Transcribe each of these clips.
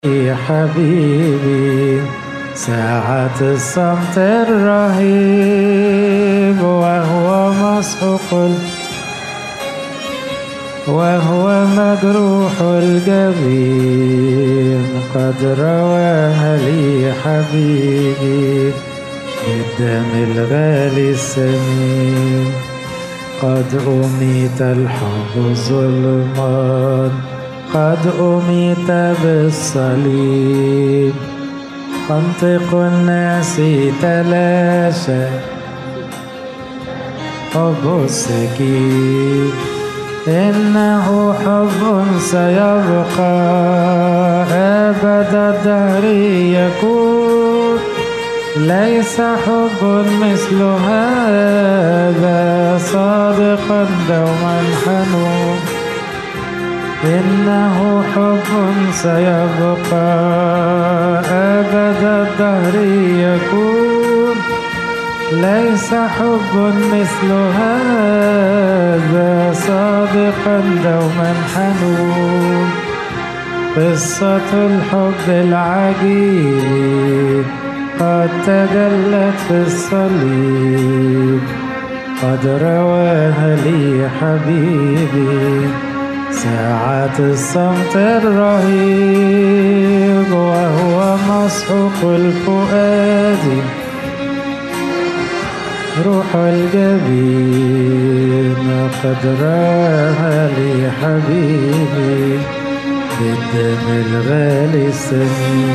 يا حبيبي ساعة الصمت الرهيب وهو مسحوق وهو مجروح الجبين قد رواها لي حبيبي بالدم الغالي السمين قد أميت الحب ظلمان قد أميت بالصليب منطق الناس تلاشى حب السكين إنه حب سيبقى أبد الدهر يكون ليس حب مثل هذا صادقا دوما حنون إنه حب سيبقى أبد الدهر يكون ليس حب مثل هذا صادقا دوما حنون قصة الحب العجيب قد تجلت في الصليب قد رواها لي حبيبي ساعة الصمت الرهيب وهو مسحوق الفؤاد روح الجبين قد راها لي حبيبي بالدم الغالي السمين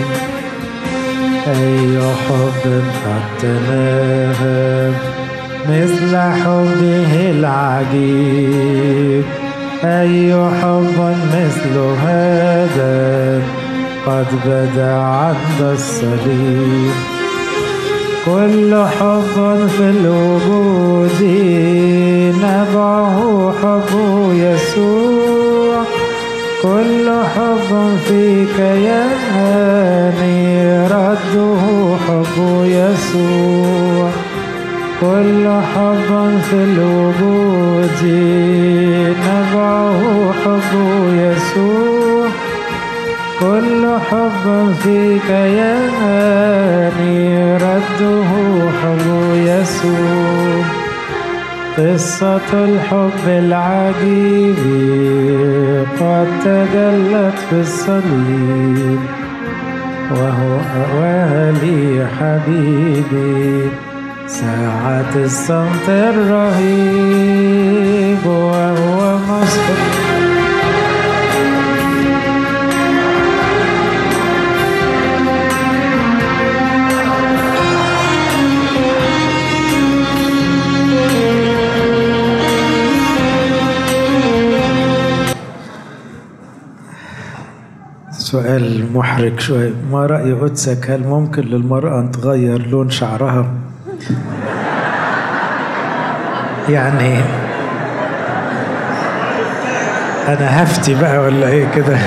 أي حب قد تناهى مثل حبه العجيب أي حب مثل هذا قد بدا عند الصليب كل حب في الوجود نبعه حب يسوع كل حب في كياني رده حب يسوع كل حب في الوجود نبعه حب يسوع كل حب في كياني رده حب يسوع قصة الحب العجيب قد تجلت في الصليب وهو أوالي حبيبي ساعة الصمت الرهيب وهو مسحوق سؤال محرج شوية ما رأي قدسك هل ممكن للمرأة أن تغير لون شعرها يعني أنا هفتي بقى ولا إيه كده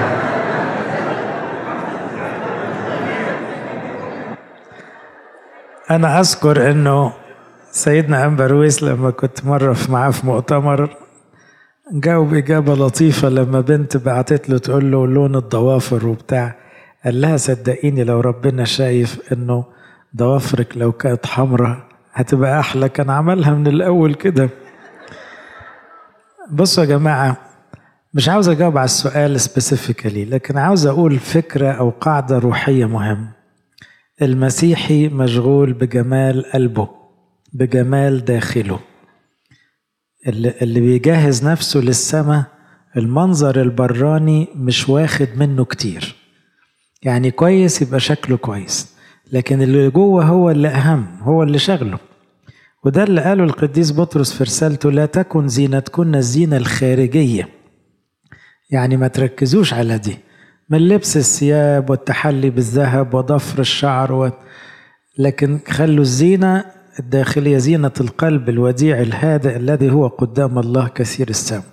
أنا أذكر إنه سيدنا أمبرويس لما كنت مرة في معاه في مؤتمر جاوب إجابة لطيفة لما بنت بعتت له تقول له لون الضوافر وبتاع قال لها صدقيني لو ربنا شايف إنه ضوافرك لو كانت حمراء هتبقى أحلى كان عملها من الأول كده بصوا يا جماعة مش عاوز أجاوب على السؤال سبيسيفيكالي لكن عاوز أقول فكرة أو قاعدة روحية مهمة المسيحي مشغول بجمال قلبه بجمال داخله اللي, اللي بيجهز نفسه للسماء المنظر البراني مش واخد منه كتير يعني كويس يبقى شكله كويس لكن اللي جوه هو اللي أهم هو اللي شغله وده اللي قاله القديس بطرس في رسالته لا تكن زينتكن الزينة الخارجية يعني ما تركزوش على دي من لبس الثياب والتحلي بالذهب وضفر الشعر و... لكن خلوا الزينة الداخلية زينة القلب الوديع الهادئ الذي هو قدام الله كثير السام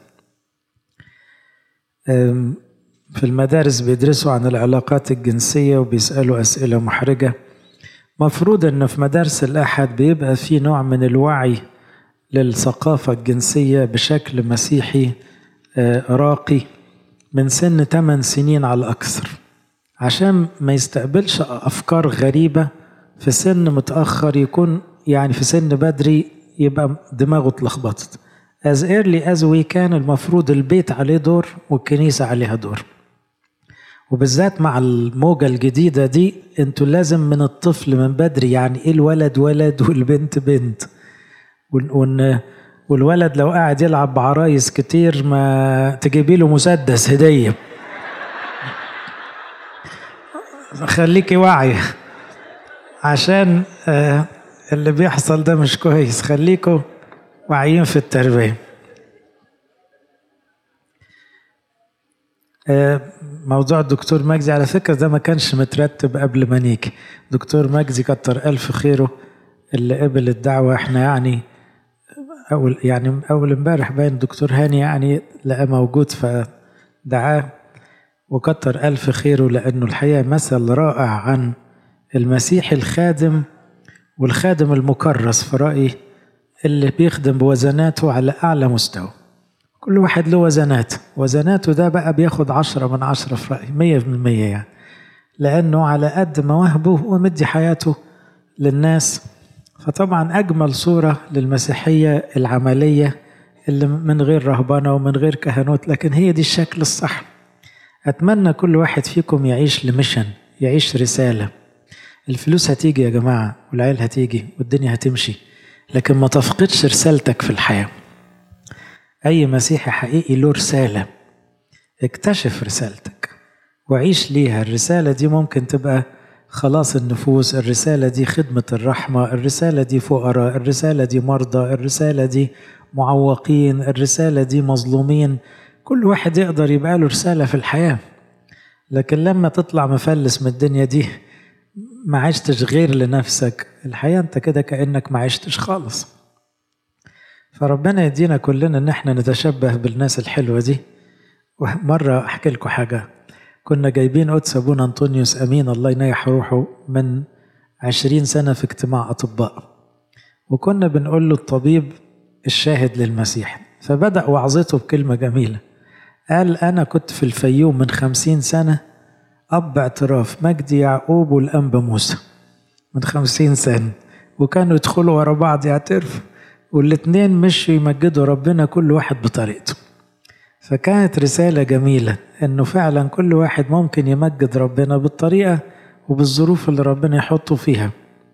في المدارس بيدرسوا عن العلاقات الجنسية وبيسألوا أسئلة محرجة مفروض أنه في مدارس الأحد بيبقى في نوع من الوعي للثقافة الجنسية بشكل مسيحي راقي من سن 8 سنين على الأكثر عشان ما يستقبلش أفكار غريبة في سن متأخر يكون يعني في سن بدري يبقى دماغه اتلخبطت as early as we can المفروض البيت عليه دور والكنيسة عليها دور وبالذات مع الموجة الجديدة دي انتوا لازم من الطفل من بدري يعني ايه الولد ولد والبنت بنت وان والولد لو قاعد يلعب بعرايس كتير ما تجيبي له مسدس هدية خليكي واعية عشان اللي بيحصل ده مش كويس خليكوا واعيين في التربية موضوع الدكتور مجدي على فكرة ده ما كانش مترتب قبل ما نيجي دكتور مجدي كتر ألف خيره اللي قبل الدعوة احنا يعني أول يعني أول امبارح باين الدكتور هاني يعني لقى موجود فدعاه وكتر ألف خيره لأنه الحقيقة مثل رائع عن المسيح الخادم والخادم المكرس في رأيي اللي بيخدم بوزناته على أعلى مستوى كل واحد له وزنات وزناته ده بقى بياخد عشرة من عشرة في رأيي مية من المية يعني لأنه على قد مواهبه ومدي حياته للناس فطبعا أجمل صورة للمسيحية العملية اللي من غير رهبنة ومن غير كهنوت لكن هي دي الشكل الصح أتمنى كل واحد فيكم يعيش لمشن يعيش رسالة الفلوس هتيجي يا جماعة والعيال هتيجي والدنيا هتمشي لكن ما تفقدش رسالتك في الحياة أي مسيحي حقيقي له رسالة اكتشف رسالتك وعيش ليها الرسالة دي ممكن تبقى خلاص النفوس الرسالة دي خدمة الرحمة الرسالة دي فقراء الرسالة دي مرضى الرسالة دي معوقين الرسالة دي مظلومين كل واحد يقدر يبقى له رسالة في الحياة لكن لما تطلع مفلس من الدنيا دي ما عشتش غير لنفسك الحقيقة انت كده كأنك ما عشتش خالص فربنا يدينا كلنا ان احنا نتشبه بالناس الحلوة دي مرة احكي لكم حاجة كنا جايبين قدس ابونا انطونيوس امين الله ينيح روحه من عشرين سنة في اجتماع اطباء وكنا بنقول له الطبيب الشاهد للمسيح فبدأ وعظته بكلمة جميلة قال أنا كنت في الفيوم من خمسين سنة أب اعتراف مجدي يعقوب والأنب موسى من خمسين سنة وكانوا يدخلوا ورا بعض يعترفوا والاتنين مشوا يمجدوا ربنا كل واحد بطريقته فكانت رسالة جميلة إنه فعلا كل واحد ممكن يمجد ربنا بالطريقة وبالظروف اللي ربنا يحطه فيها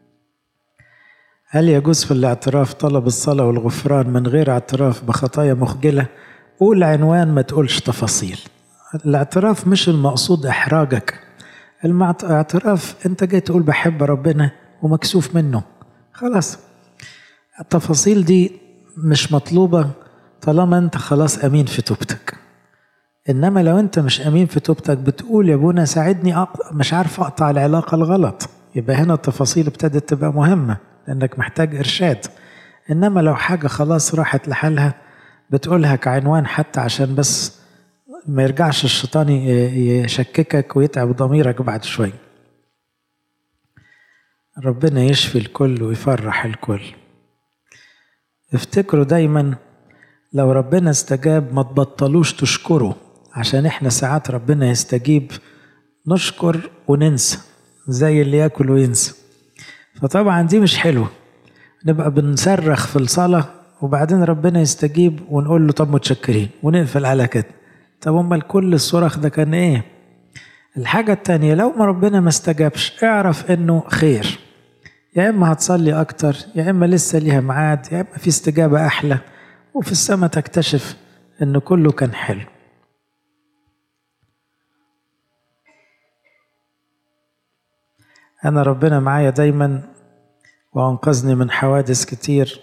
هل يجوز في الاعتراف طلب الصلاة والغفران من غير اعتراف بخطايا مخجلة؟ قول عنوان ما تقولش تفاصيل الاعتراف مش المقصود إحراجك الاعتراف أنت جاي تقول بحب ربنا ومكسوف منه خلاص التفاصيل دي مش مطلوبة طالما أنت خلاص أمين في توبتك إنما لو أنت مش أمين في توبتك بتقول يا أبونا ساعدني أقطع مش عارف أقطع العلاقة الغلط يبقى هنا التفاصيل ابتدت تبقى مهمة لأنك محتاج إرشاد إنما لو حاجة خلاص راحت لحالها بتقولها كعنوان حتى عشان بس ما يرجعش الشيطان يشككك ويتعب ضميرك بعد شوية ربنا يشفي الكل ويفرح الكل افتكروا دايما لو ربنا استجاب ما تبطلوش تشكره عشان احنا ساعات ربنا يستجيب نشكر وننسى زي اللي ياكل وينسى فطبعا دي مش حلوه نبقى بنصرخ في الصلاه وبعدين ربنا يستجيب ونقول له طب متشكرين ونقفل على كده طب امال كل الصراخ ده كان ايه الحاجة التانية لو ما ربنا ما استجابش اعرف انه خير يا اما هتصلي اكتر يا اما لسه ليها ميعاد يا اما في استجابة احلى وفي السماء تكتشف ان كله كان حلو انا ربنا معايا دايما وانقذني من حوادث كتير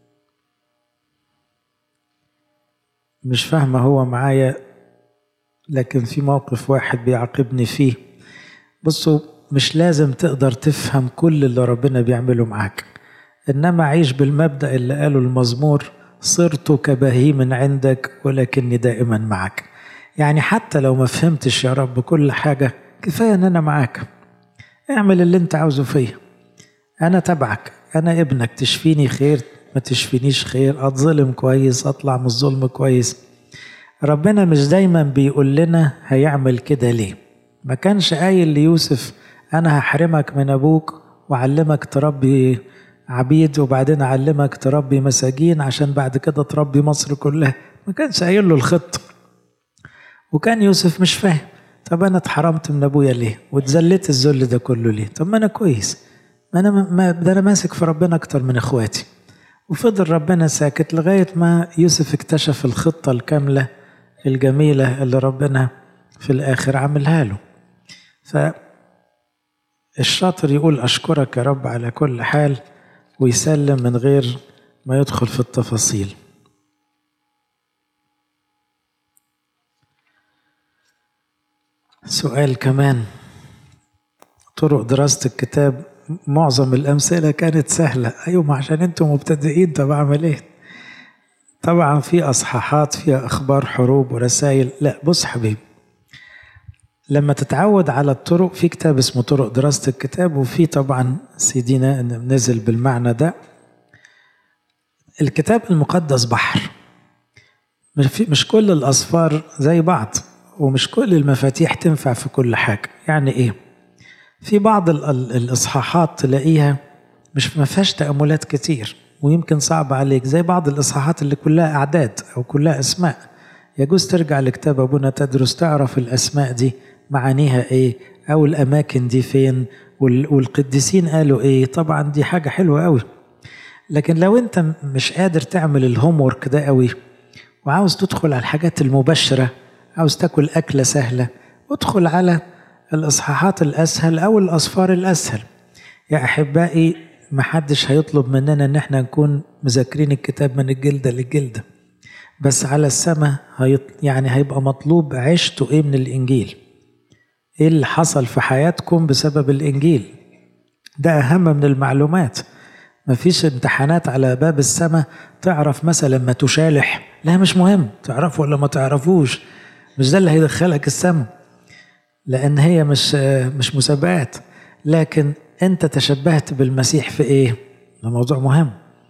مش فاهمة هو معايا لكن في موقف واحد بيعاقبني فيه بصوا مش لازم تقدر تفهم كل اللي ربنا بيعمله معاك إنما عيش بالمبدأ اللي قاله المزمور صرت كبهيم عندك ولكني دائما معك يعني حتى لو ما فهمتش يا رب كل حاجة كفاية إن أنا معاك اعمل اللي أنت عاوزه فيا أنا تبعك أنا ابنك تشفيني خير ما تشفينيش خير أتظلم كويس أطلع من الظلم كويس ربنا مش دايما بيقول لنا هيعمل كده ليه ما كانش قايل ليوسف أنا هحرمك من أبوك وأعلمك تربي عبيد وبعدين أعلمك تربي مساجين عشان بعد كده تربي مصر كلها ما كانش قايل له الخطة وكان يوسف مش فاهم طب أنا اتحرمت من أبويا ليه واتذليت الذل ده كله ليه طب ما أنا كويس ما أنا ما ده أنا ماسك في ربنا أكتر من إخواتي وفضل ربنا ساكت لغاية ما يوسف اكتشف الخطة الكاملة الجميلة اللي ربنا في الآخر عملها له فالشاطر يقول أشكرك يا رب على كل حال ويسلم من غير ما يدخل في التفاصيل سؤال كمان طرق دراسة الكتاب معظم الأمثلة كانت سهلة أيوة عشان أنتم مبتدئين طب أعمل إيه طبعا في أصحاحات فيها أخبار حروب ورسائل لا بص حبيبي لما تتعود على الطرق في كتاب اسمه طرق دراسة الكتاب وفي طبعا سيدينا نزل بالمعنى ده الكتاب المقدس بحر مش كل الأصفار زي بعض ومش كل المفاتيح تنفع في كل حاجة يعني إيه في بعض الإصحاحات تلاقيها مش ما فيهاش تأملات كتير ويمكن صعب عليك زي بعض الإصحاحات اللي كلها أعداد أو كلها أسماء يجوز ترجع لكتاب أبونا تدرس تعرف الأسماء دي معانيها إيه أو الأماكن دي فين والقديسين قالوا إيه طبعا دي حاجة حلوة قوي لكن لو أنت مش قادر تعمل الهوم ورك ده قوي وعاوز تدخل على الحاجات المباشرة عاوز تاكل أكلة سهلة ادخل على الإصحاحات الأسهل أو الأصفار الأسهل يا أحبائي محدش هيطلب مننا إن احنا نكون مذاكرين الكتاب من الجلدة للجلدة بس على السماء هيط... يعني هيبقى مطلوب عشتوا إيه من الإنجيل إيه اللي حصل في حياتكم بسبب الإنجيل ده أهم من المعلومات مفيش امتحانات على باب السماء تعرف مثلا ما تشالح لا مش مهم تعرفه ولا ما تعرفوش مش ده اللي هيدخلك السماء لان هي مش مش مسابقات لكن انت تشبهت بالمسيح في ايه ده موضوع مهم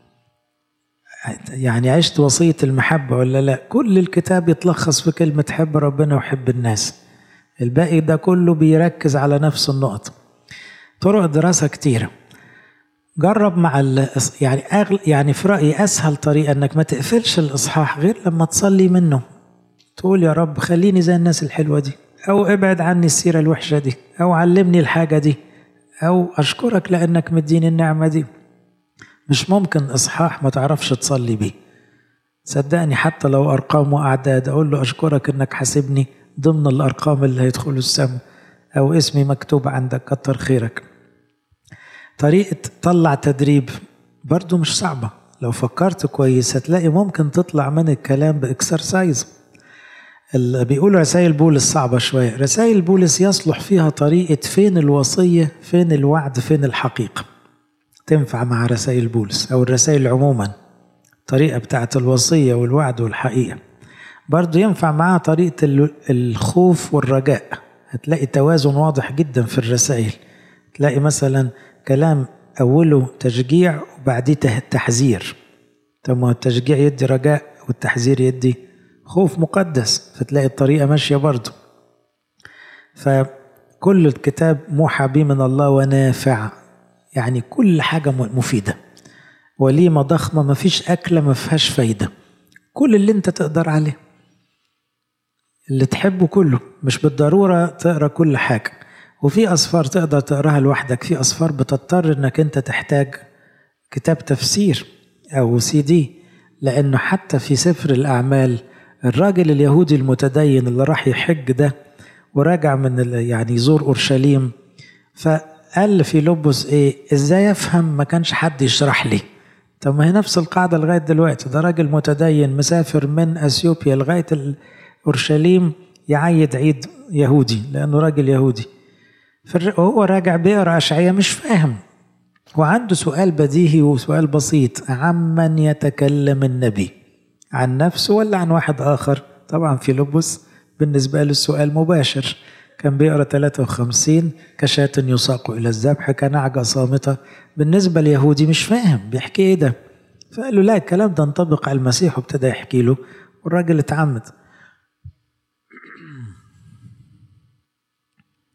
يعني عشت وصية المحبة ولا لا كل الكتاب يتلخص في كلمة حب ربنا وحب الناس الباقي ده كله بيركز على نفس النقطة طرق دراسة كتيرة جرب مع يعني أغل يعني في رأيي أسهل طريقة إنك ما تقفلش الإصحاح غير لما تصلي منه تقول يا رب خليني زي الناس الحلوة دي أو ابعد عني السيرة الوحشة دي أو علمني الحاجة دي أو أشكرك لأنك مديني النعمة دي مش ممكن إصحاح ما تعرفش تصلي بيه صدقني حتى لو أرقام وأعداد أقول له أشكرك إنك حاسبني ضمن الأرقام اللي هيدخلوا السماء أو اسمي مكتوب عندك كتر خيرك طريقة طلع تدريب برضو مش صعبة لو فكرت كويس هتلاقي ممكن تطلع من الكلام بإكسرسايز اللي بيقول رسائل بولس صعبة شوية رسائل بولس يصلح فيها طريقة فين الوصية فين الوعد فين الحقيقة تنفع مع رسائل بولس أو الرسائل عموما طريقة بتاعت الوصية والوعد والحقيقة برضو ينفع معها طريقة الخوف والرجاء هتلاقي توازن واضح جدا في الرسائل تلاقي مثلا كلام أوله تشجيع وبعديه تحذير طب ما التشجيع يدي رجاء والتحذير يدي خوف مقدس فتلاقي الطريقة ماشية برضه فكل الكتاب موحى به من الله ونافع يعني كل حاجة مفيدة وليمة ضخمة ما فيش أكلة ما فيهاش فايدة كل اللي انت تقدر عليه اللي تحبه كله مش بالضرورة تقرأ كل حاجة وفي أصفار تقدر تقراها لوحدك في أصفار بتضطر إنك أنت تحتاج كتاب تفسير أو سي دي لأنه حتى في سفر الأعمال الراجل اليهودي المتدين اللي راح يحج ده وراجع من يعني يزور اورشليم فقال في لبس ايه ازاي افهم ما كانش حد يشرح لي طب ما هي نفس القاعده لغايه دلوقتي ده راجل متدين مسافر من اثيوبيا لغايه اورشليم يعيد عيد يهودي لانه راجل يهودي وهو راجع بيقرا اشعياء مش فاهم وعنده سؤال بديهي وسؤال بسيط عمن يتكلم النبي عن نفسه ولا عن واحد آخر طبعا في لبس بالنسبة له السؤال مباشر كان بيقرا 53 كشاة يساق إلى الذبح كنعجة صامتة بالنسبة ليهودي مش فاهم بيحكي إيه ده فقال له لا الكلام ده ينطبق على المسيح وابتدى يحكي له والراجل اتعمد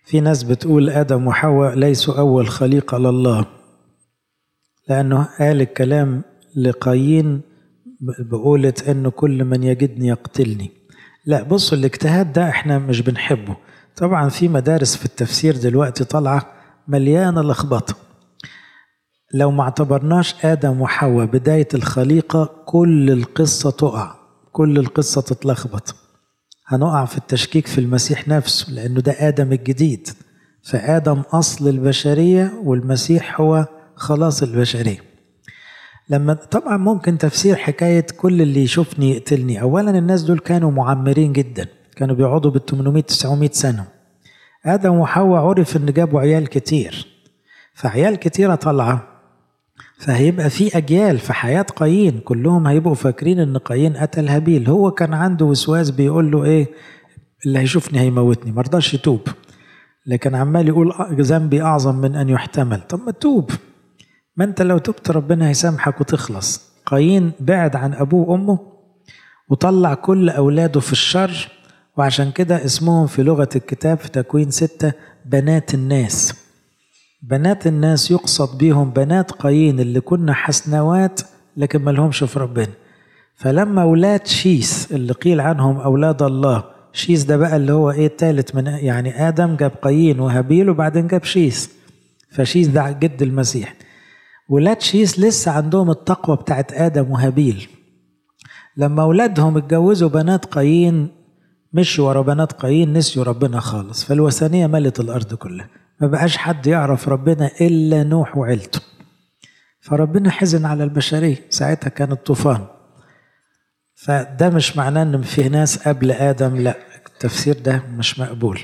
في ناس بتقول آدم وحواء ليسوا أول خليقة لله لأنه قال الكلام لقايين بقولة أنه كل من يجدني يقتلني لا بصوا الاجتهاد ده احنا مش بنحبه طبعا في مدارس في التفسير دلوقتي طالعة مليانة لخبطة لو ما اعتبرناش آدم وحواء بداية الخليقة كل القصة تقع كل القصة تتلخبط هنقع في التشكيك في المسيح نفسه لأنه ده آدم الجديد فآدم أصل البشرية والمسيح هو خلاص البشرية لما طبعا ممكن تفسير حكاية كل اللي يشوفني يقتلني أولا الناس دول كانوا معمرين جدا كانوا بيقعدوا بال 800 900 سنة آدم وحواء عرف إن جابوا عيال كتير فعيال كتيرة طالعة فهيبقى في أجيال في حياة قايين كلهم هيبقوا فاكرين إن قايين قتل هابيل هو كان عنده وسواس بيقول له إيه اللي هيشوفني هيموتني مرضاش يتوب لكن عمال يقول ذنبي أعظم من أن يحتمل طب ما توب ما أنت لو تبت ربنا هيسامحك وتخلص قايين بعد عن أبوه وأمه وطلع كل أولاده في الشر وعشان كده اسمهم في لغة الكتاب في تكوين ستة بنات الناس بنات الناس يقصد بيهم بنات قايين اللي كنا حسنوات لكن ما لهمش في ربنا فلما أولاد شيس اللي قيل عنهم أولاد الله شيس ده بقى اللي هو ايه التالت من يعني آدم جاب قايين وهابيل وبعدين جاب شيس فشيس ده جد المسيح ولاد شيس لسه عندهم التقوى بتاعت آدم وهابيل لما أولادهم اتجوزوا بنات قايين مشوا ورا بنات قايين نسيوا ربنا خالص فالوثنية ملت الأرض كلها ما بقاش حد يعرف ربنا إلا نوح وعيلته فربنا حزن على البشرية ساعتها كان الطوفان فده مش معناه ان في ناس قبل ادم لا التفسير ده مش مقبول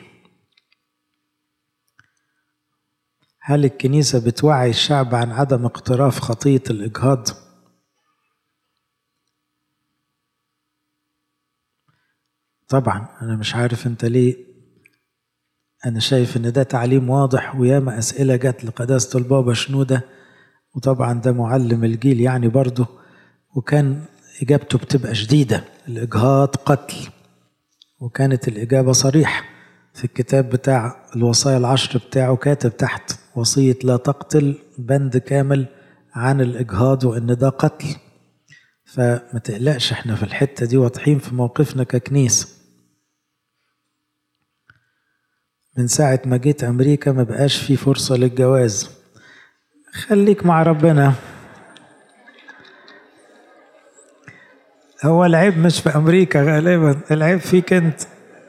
هل الكنيسة بتوعي الشعب عن عدم اقتراف خطية الإجهاض؟ طبعا أنا مش عارف أنت ليه أنا شايف إن ده تعليم واضح وياما أسئلة جت لقداسة البابا شنودة وطبعا ده معلم الجيل يعني برضه وكان إجابته بتبقى شديدة الإجهاض قتل وكانت الإجابة صريحة في الكتاب بتاع الوصايا العشر بتاعه كاتب تحت وصية لا تقتل بند كامل عن الإجهاض وإن ده قتل فما تقلقش احنا في الحتة دي واضحين في موقفنا ككنيسة من ساعة ما جيت أمريكا ما بقاش في فرصة للجواز خليك مع ربنا هو العيب مش في أمريكا غالبا العيب فيك أنت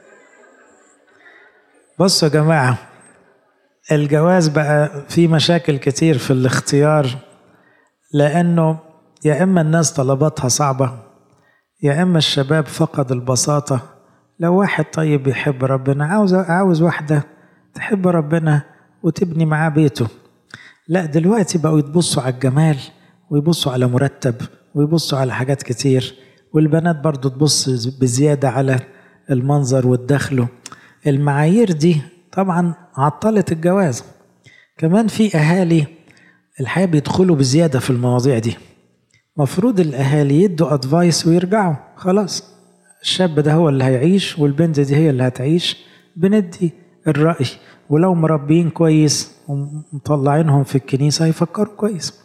بصوا يا جماعة الجواز بقى فيه مشاكل كتير في الاختيار لأنه يا إما الناس طلباتها صعبة يا إما الشباب فقد البساطة لو واحد طيب يحب ربنا عاوز عاوز واحدة تحب ربنا وتبني معاه بيته لا دلوقتي بقوا يتبصوا على الجمال ويبصوا على مرتب ويبصوا على حاجات كتير والبنات برضو تبص بزيادة على المنظر والدخل المعايير دي طبعا عطلت الجواز كمان في أهالي الحقيقة بيدخلوا بزيادة في المواضيع دي مفروض الأهالي يدوا أدفايس ويرجعوا خلاص الشاب ده هو اللي هيعيش والبنت دي هي اللي هتعيش بندي الرأي ولو مربيين كويس ومطلعينهم في الكنيسة هيفكروا كويس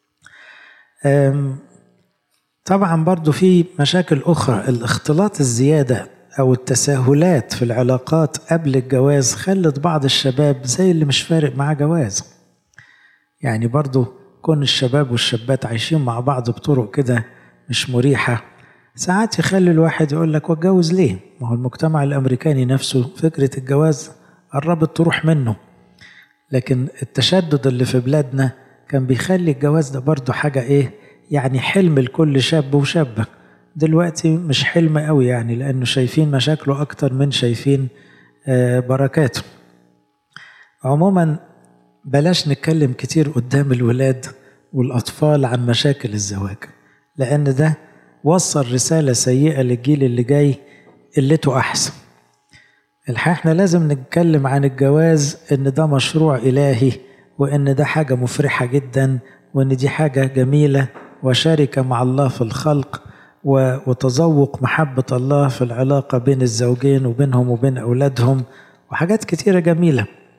طبعا برضو في مشاكل أخرى الاختلاط الزيادة أو التساهلات في العلاقات قبل الجواز خلت بعض الشباب زي اللي مش فارق معاه جواز يعني برضو كون الشباب والشابات عايشين مع بعض بطرق كده مش مريحة ساعات يخلي الواحد يقول لك واتجوز ليه ما هو المجتمع الأمريكاني نفسه فكرة الجواز قربت تروح منه لكن التشدد اللي في بلادنا كان بيخلي الجواز ده برضو حاجة ايه يعني حلم لكل شاب وشابة دلوقتي مش حلم قوي يعني لأنه شايفين مشاكله أكتر من شايفين بركاته عموما بلاش نتكلم كتير قدام الولاد والأطفال عن مشاكل الزواج لأن ده وصل رسالة سيئة للجيل اللي جاي قلته أحسن الحقيقة احنا لازم نتكلم عن الجواز إن ده مشروع إلهي وإن ده حاجة مفرحة جدا وإن دي حاجة جميلة وشركة مع الله في الخلق وتذوق محبة الله في العلاقة بين الزوجين وبينهم وبين أولادهم وحاجات كتيرة جميلة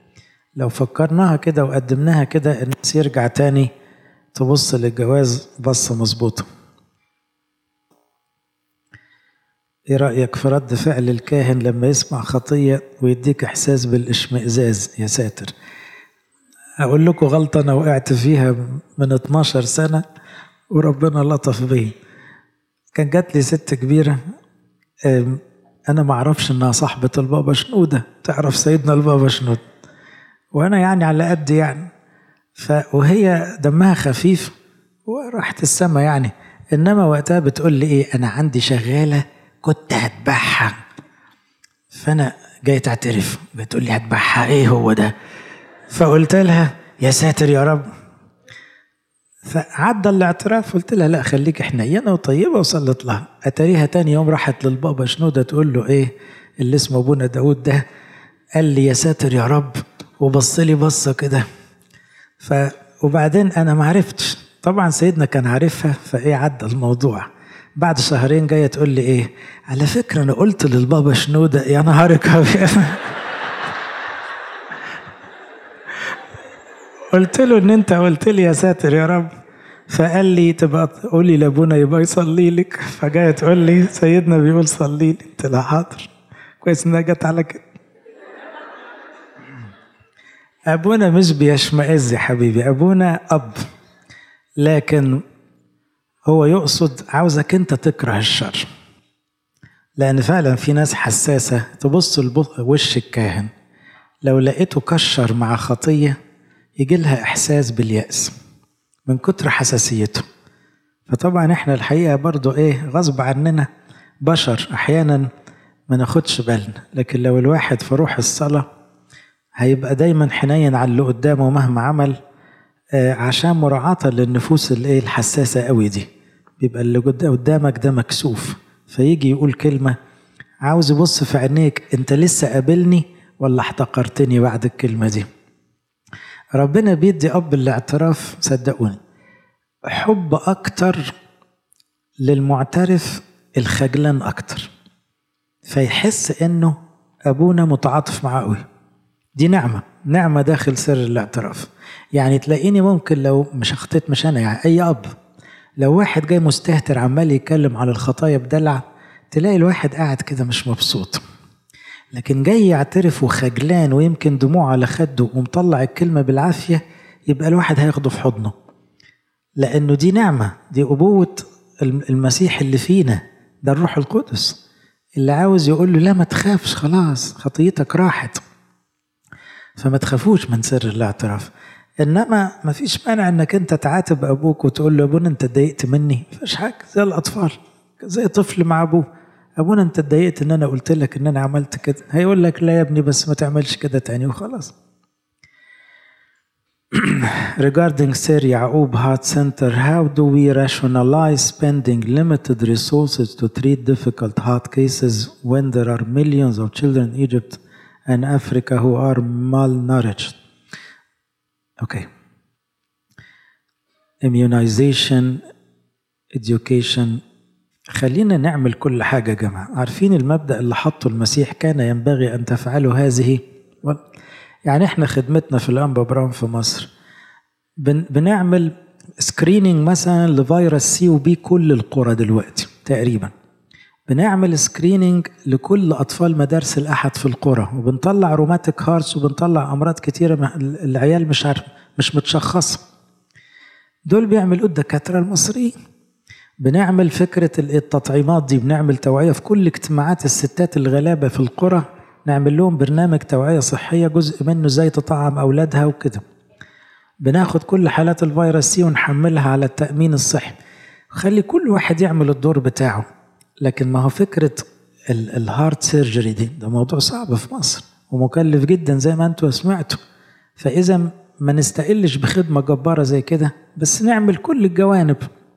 لو فكرناها كده وقدمناها كده الناس يرجع تاني تبص للجواز بصة مظبوطة ايه رأيك في رد فعل الكاهن لما يسمع خطية ويديك احساس بالاشمئزاز يا ساتر اقول لكم غلطة انا وقعت فيها من 12 سنة وربنا لطف بي كان جات لي ست كبيرة انا ما اعرفش انها صاحبة البابا شنودة تعرف سيدنا البابا شنودة وانا يعني على قد يعني ف وهي دمها خفيف وراحت السما يعني انما وقتها بتقول لي ايه انا عندي شغاله كنت هتبعها فانا جاي تعترف بتقول لي هتبعها ايه هو ده فقلت لها يا ساتر يا رب فعدى الاعتراف قلت لها لا خليك حنينه وطيبه وصلت لها اتاريها تاني يوم راحت للبابا شنوده تقول له ايه اللي اسمه ابونا داود ده قال لي يا ساتر يا رب وبص لي بصه كده ف وبعدين انا ما عرفتش طبعا سيدنا كان عارفها فايه عدى الموضوع بعد شهرين جايه تقول لي ايه على فكره انا قلت للبابا شنوده يا نهارك ابيض قلت له ان انت قلت لي يا ساتر يا رب فقال لي تبقى تقولي لابونا يبقى يصلي لك فجايه تقول لي سيدنا بيقول صلي لي قلت لها حاضر كويس انها جت على كده ابونا مش بيشمئز يا حبيبي ابونا اب لكن هو يقصد عاوزك انت تكره الشر لان فعلا في ناس حساسه تبص لوش الكاهن لو لقيته كشر مع خطيه يجي لها احساس بالياس من كتر حساسيته فطبعا احنا الحقيقه برضو ايه غصب عننا بشر احيانا ما ناخدش بالنا لكن لو الواحد في روح الصلاه هيبقى دايما حنين على اللي قدامه مهما عمل آه عشان مراعاة للنفوس الايه الحساسة قوي دي بيبقى اللي قدامك ده مكسوف فيجي يقول كلمة عاوز يبص في عينيك انت لسه قابلني ولا احتقرتني بعد الكلمة دي ربنا بيدي اب الاعتراف صدقوني حب اكتر للمعترف الخجلان اكتر فيحس انه ابونا متعاطف معاه قوي دي نعمة نعمة داخل سر الاعتراف يعني تلاقيني ممكن لو مش اخطيت مش انا يعني اي اب لو واحد جاي مستهتر عمال يتكلم على الخطايا بدلع تلاقي الواحد قاعد كده مش مبسوط لكن جاي يعترف وخجلان ويمكن دموع على خده ومطلع الكلمة بالعافية يبقى الواحد هياخده في حضنه لأنه دي نعمة دي أبوة المسيح اللي فينا ده الروح القدس اللي عاوز يقول له لا ما تخافش خلاص خطيتك راحت فما تخافوش من سر الاعتراف انما ما فيش مانع انك انت تعاتب ابوك وتقول له ابونا انت اتضايقت مني مفيش حاجه زي الاطفال زي طفل مع ابوه ابونا انت اتضايقت ان انا قلت لك ان انا عملت كده هيقول لك لا يا ابني بس ما تعملش كده تاني وخلاص Regarding Sir Ya'ub Heart Center, how do we rationalize spending limited resources to treat difficult heart cases when there are millions of children in Egypt and Africa who are malnourished. Okay. Immunization, education. خلينا نعمل كل حاجة يا جماعة عارفين المبدأ اللي حطه المسيح كان ينبغي أن تفعلوا هذه يعني احنا خدمتنا في الأنبا برام في مصر بن بنعمل سكريننج مثلا لفيروس سي وبي كل القرى دلوقتي تقريبا بنعمل سكريننج لكل اطفال مدارس الاحد في القرى وبنطلع روماتيك هارتس وبنطلع امراض كتيره العيال مش عارف مش متشخصه دول بيعملوا الدكاتره المصريين بنعمل فكره التطعيمات دي بنعمل توعيه في كل اجتماعات الستات الغلابه في القرى نعمل لهم برنامج توعيه صحيه جزء منه ازاي تطعم اولادها وكده بناخد كل حالات الفيروس سي ونحملها على التامين الصحي خلي كل واحد يعمل الدور بتاعه لكن ما هو فكرة الهارت سيرجري دي ده موضوع صعب في مصر ومكلف جدا زي ما انتوا سمعتوا فإذا ما نستقلش بخدمة جبارة زي كده بس نعمل كل الجوانب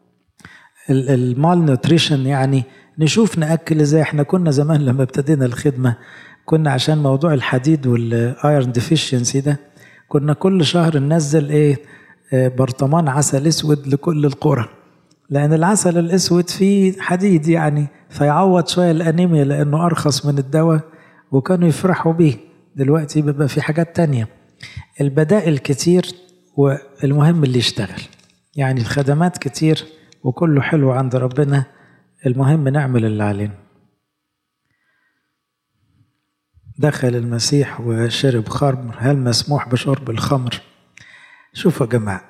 المال نوتريشن يعني نشوف نأكل ازاي احنا كنا زمان لما ابتدينا الخدمة كنا عشان موضوع الحديد والايرون ديفيشنسي ده كنا كل شهر ننزل ايه برطمان عسل اسود لكل القرى لأن العسل الأسود فيه حديد يعني فيعوض شوية الأنيميا لأنه أرخص من الدواء وكانوا يفرحوا بيه دلوقتي بيبقى في حاجات تانية البدائل كتير والمهم اللي يشتغل يعني الخدمات كتير وكله حلو عند ربنا المهم نعمل اللي علينا دخل المسيح وشرب خمر هل مسموح بشرب الخمر شوفوا يا جماعة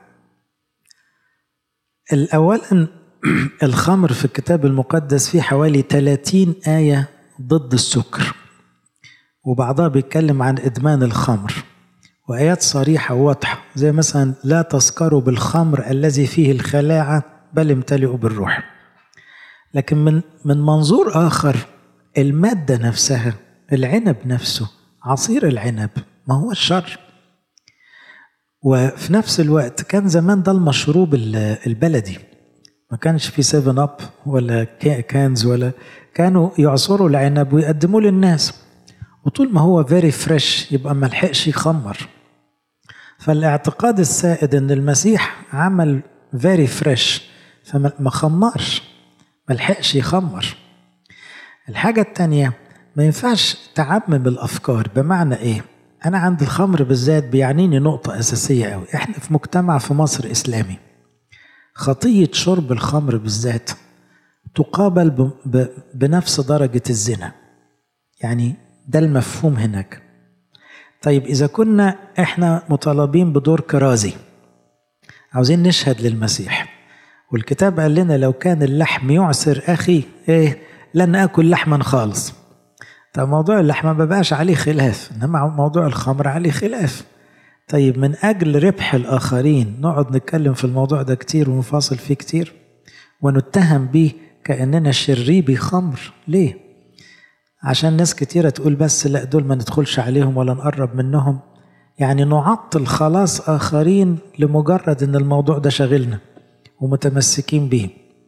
الأولا الخمر في الكتاب المقدس فيه حوالي 30 آية ضد السكر وبعضها بيتكلم عن إدمان الخمر وآيات صريحة وواضحة زي مثلا لا تسكروا بالخمر الذي فيه الخلاعة بل امتلئوا بالروح لكن من من منظور آخر المادة نفسها العنب نفسه عصير العنب ما هو الشر وفي نفس الوقت كان زمان ده المشروب البلدي ما كانش في 7 اب ولا كانز ولا كانوا يعصروا العنب ويقدموه للناس وطول ما هو فيري فريش يبقى ما لحقش يخمر فالاعتقاد السائد ان المسيح عمل فيري فريش فما خمرش ما لحقش يخمر الحاجة التانية ما ينفعش تعمم الأفكار بمعنى إيه؟ أنا عند الخمر بالذات بيعنيني نقطة أساسية أوي إحنا في مجتمع في مصر إسلامي خطية شرب الخمر بالذات تقابل بنفس درجة الزنا يعني ده المفهوم هناك طيب إذا كنا إحنا مطالبين بدور كرازي عاوزين نشهد للمسيح والكتاب قال لنا لو كان اللحم يعسر أخي إيه لن آكل لحما خالص طب موضوع اللحمة ما بقاش عليه خلاف إنما موضوع الخمر عليه خلاف طيب من أجل ربح الآخرين نقعد نتكلم في الموضوع ده كتير ونفاصل فيه كتير ونتهم بيه كأننا شريبي خمر ليه؟ عشان ناس كتيرة تقول بس لا دول ما ندخلش عليهم ولا نقرب منهم يعني نعطل خلاص آخرين لمجرد إن الموضوع ده شاغلنا ومتمسكين بيه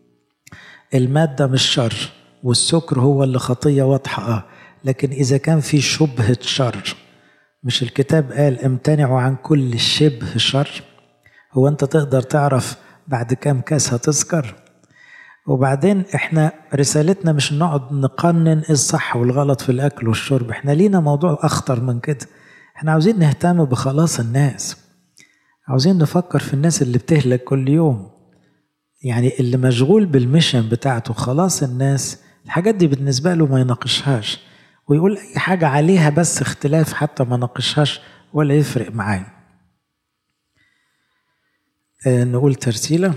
المادة مش شر والسكر هو اللي خطية واضحة اه لكن إذا كان في شبهة شر مش الكتاب قال امتنعوا عن كل شبه شر هو أنت تقدر تعرف بعد كام كاس هتسكر وبعدين احنا رسالتنا مش نقعد نقنن ايه الصح والغلط في الاكل والشرب احنا لينا موضوع اخطر من كده احنا عاوزين نهتم بخلاص الناس عاوزين نفكر في الناس اللي بتهلك كل يوم يعني اللي مشغول بالميشن بتاعته خلاص الناس الحاجات دي بالنسبة له ما يناقشهاش ويقول أي حاجة عليها بس اختلاف حتى ما ناقشهاش ولا يفرق معاه آه نقول ترتيلة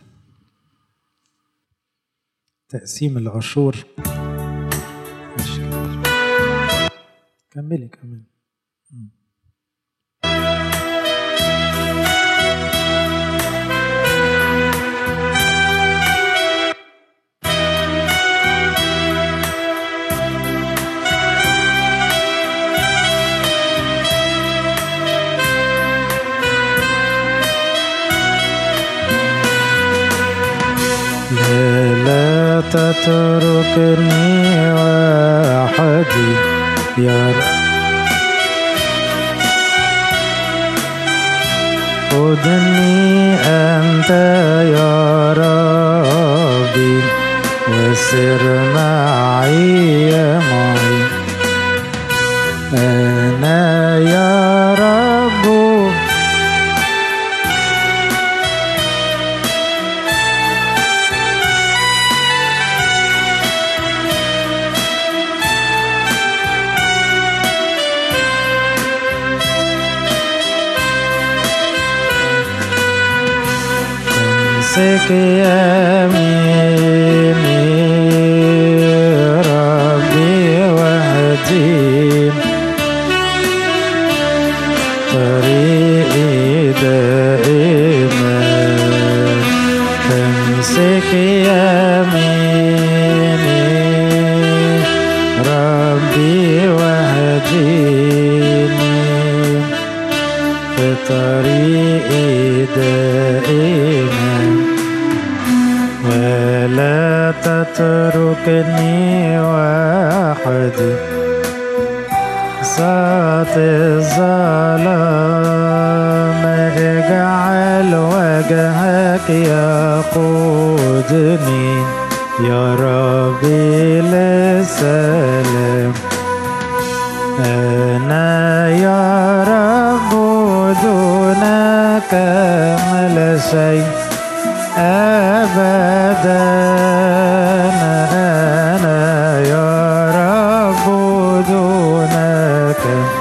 تقسيم العشور مش كملي كملي لا تتركني وحدي يا رب خذني أنت يا ربي وسر معي معي أنا يا رب امسك يميني ربي واهدي طريقي دائما امسك يميني ربي واهديني في طريقي دائما ولا تتركني وحدي ساعة الظلام اجعل وجهك يقودني يا ربي للسلام أنا يا رب لا شيء أبدا أنا يا رب دونك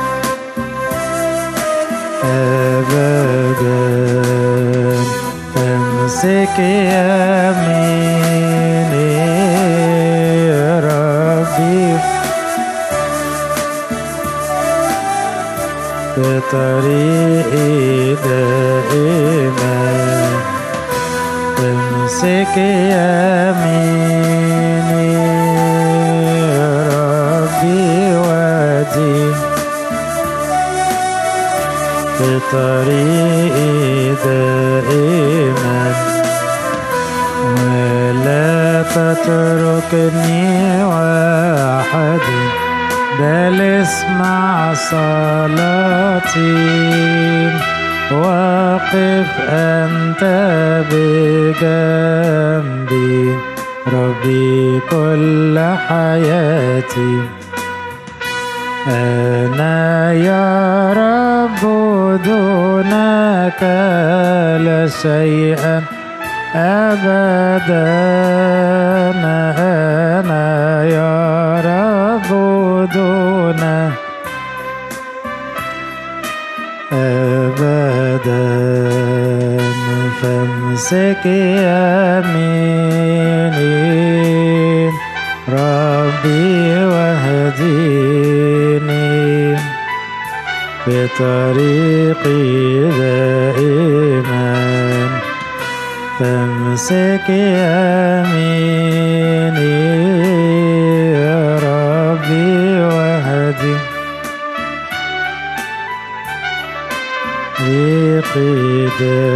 أبدا فامسك يميني يا ربي بطريقي دائما امسك يميني يا ربي ودي بطريقي دائما ولا تتركني وحدي بل اسمع صلاتي وقف أنت بجنبي ربي كل حياتي أنا يا رب دونك لا شيئا أبدا أنا يا رب دونك أبدا فامسك يميني ربي واهديني بطريقي دائما فامسك يميني يا ربي واهديني طريقي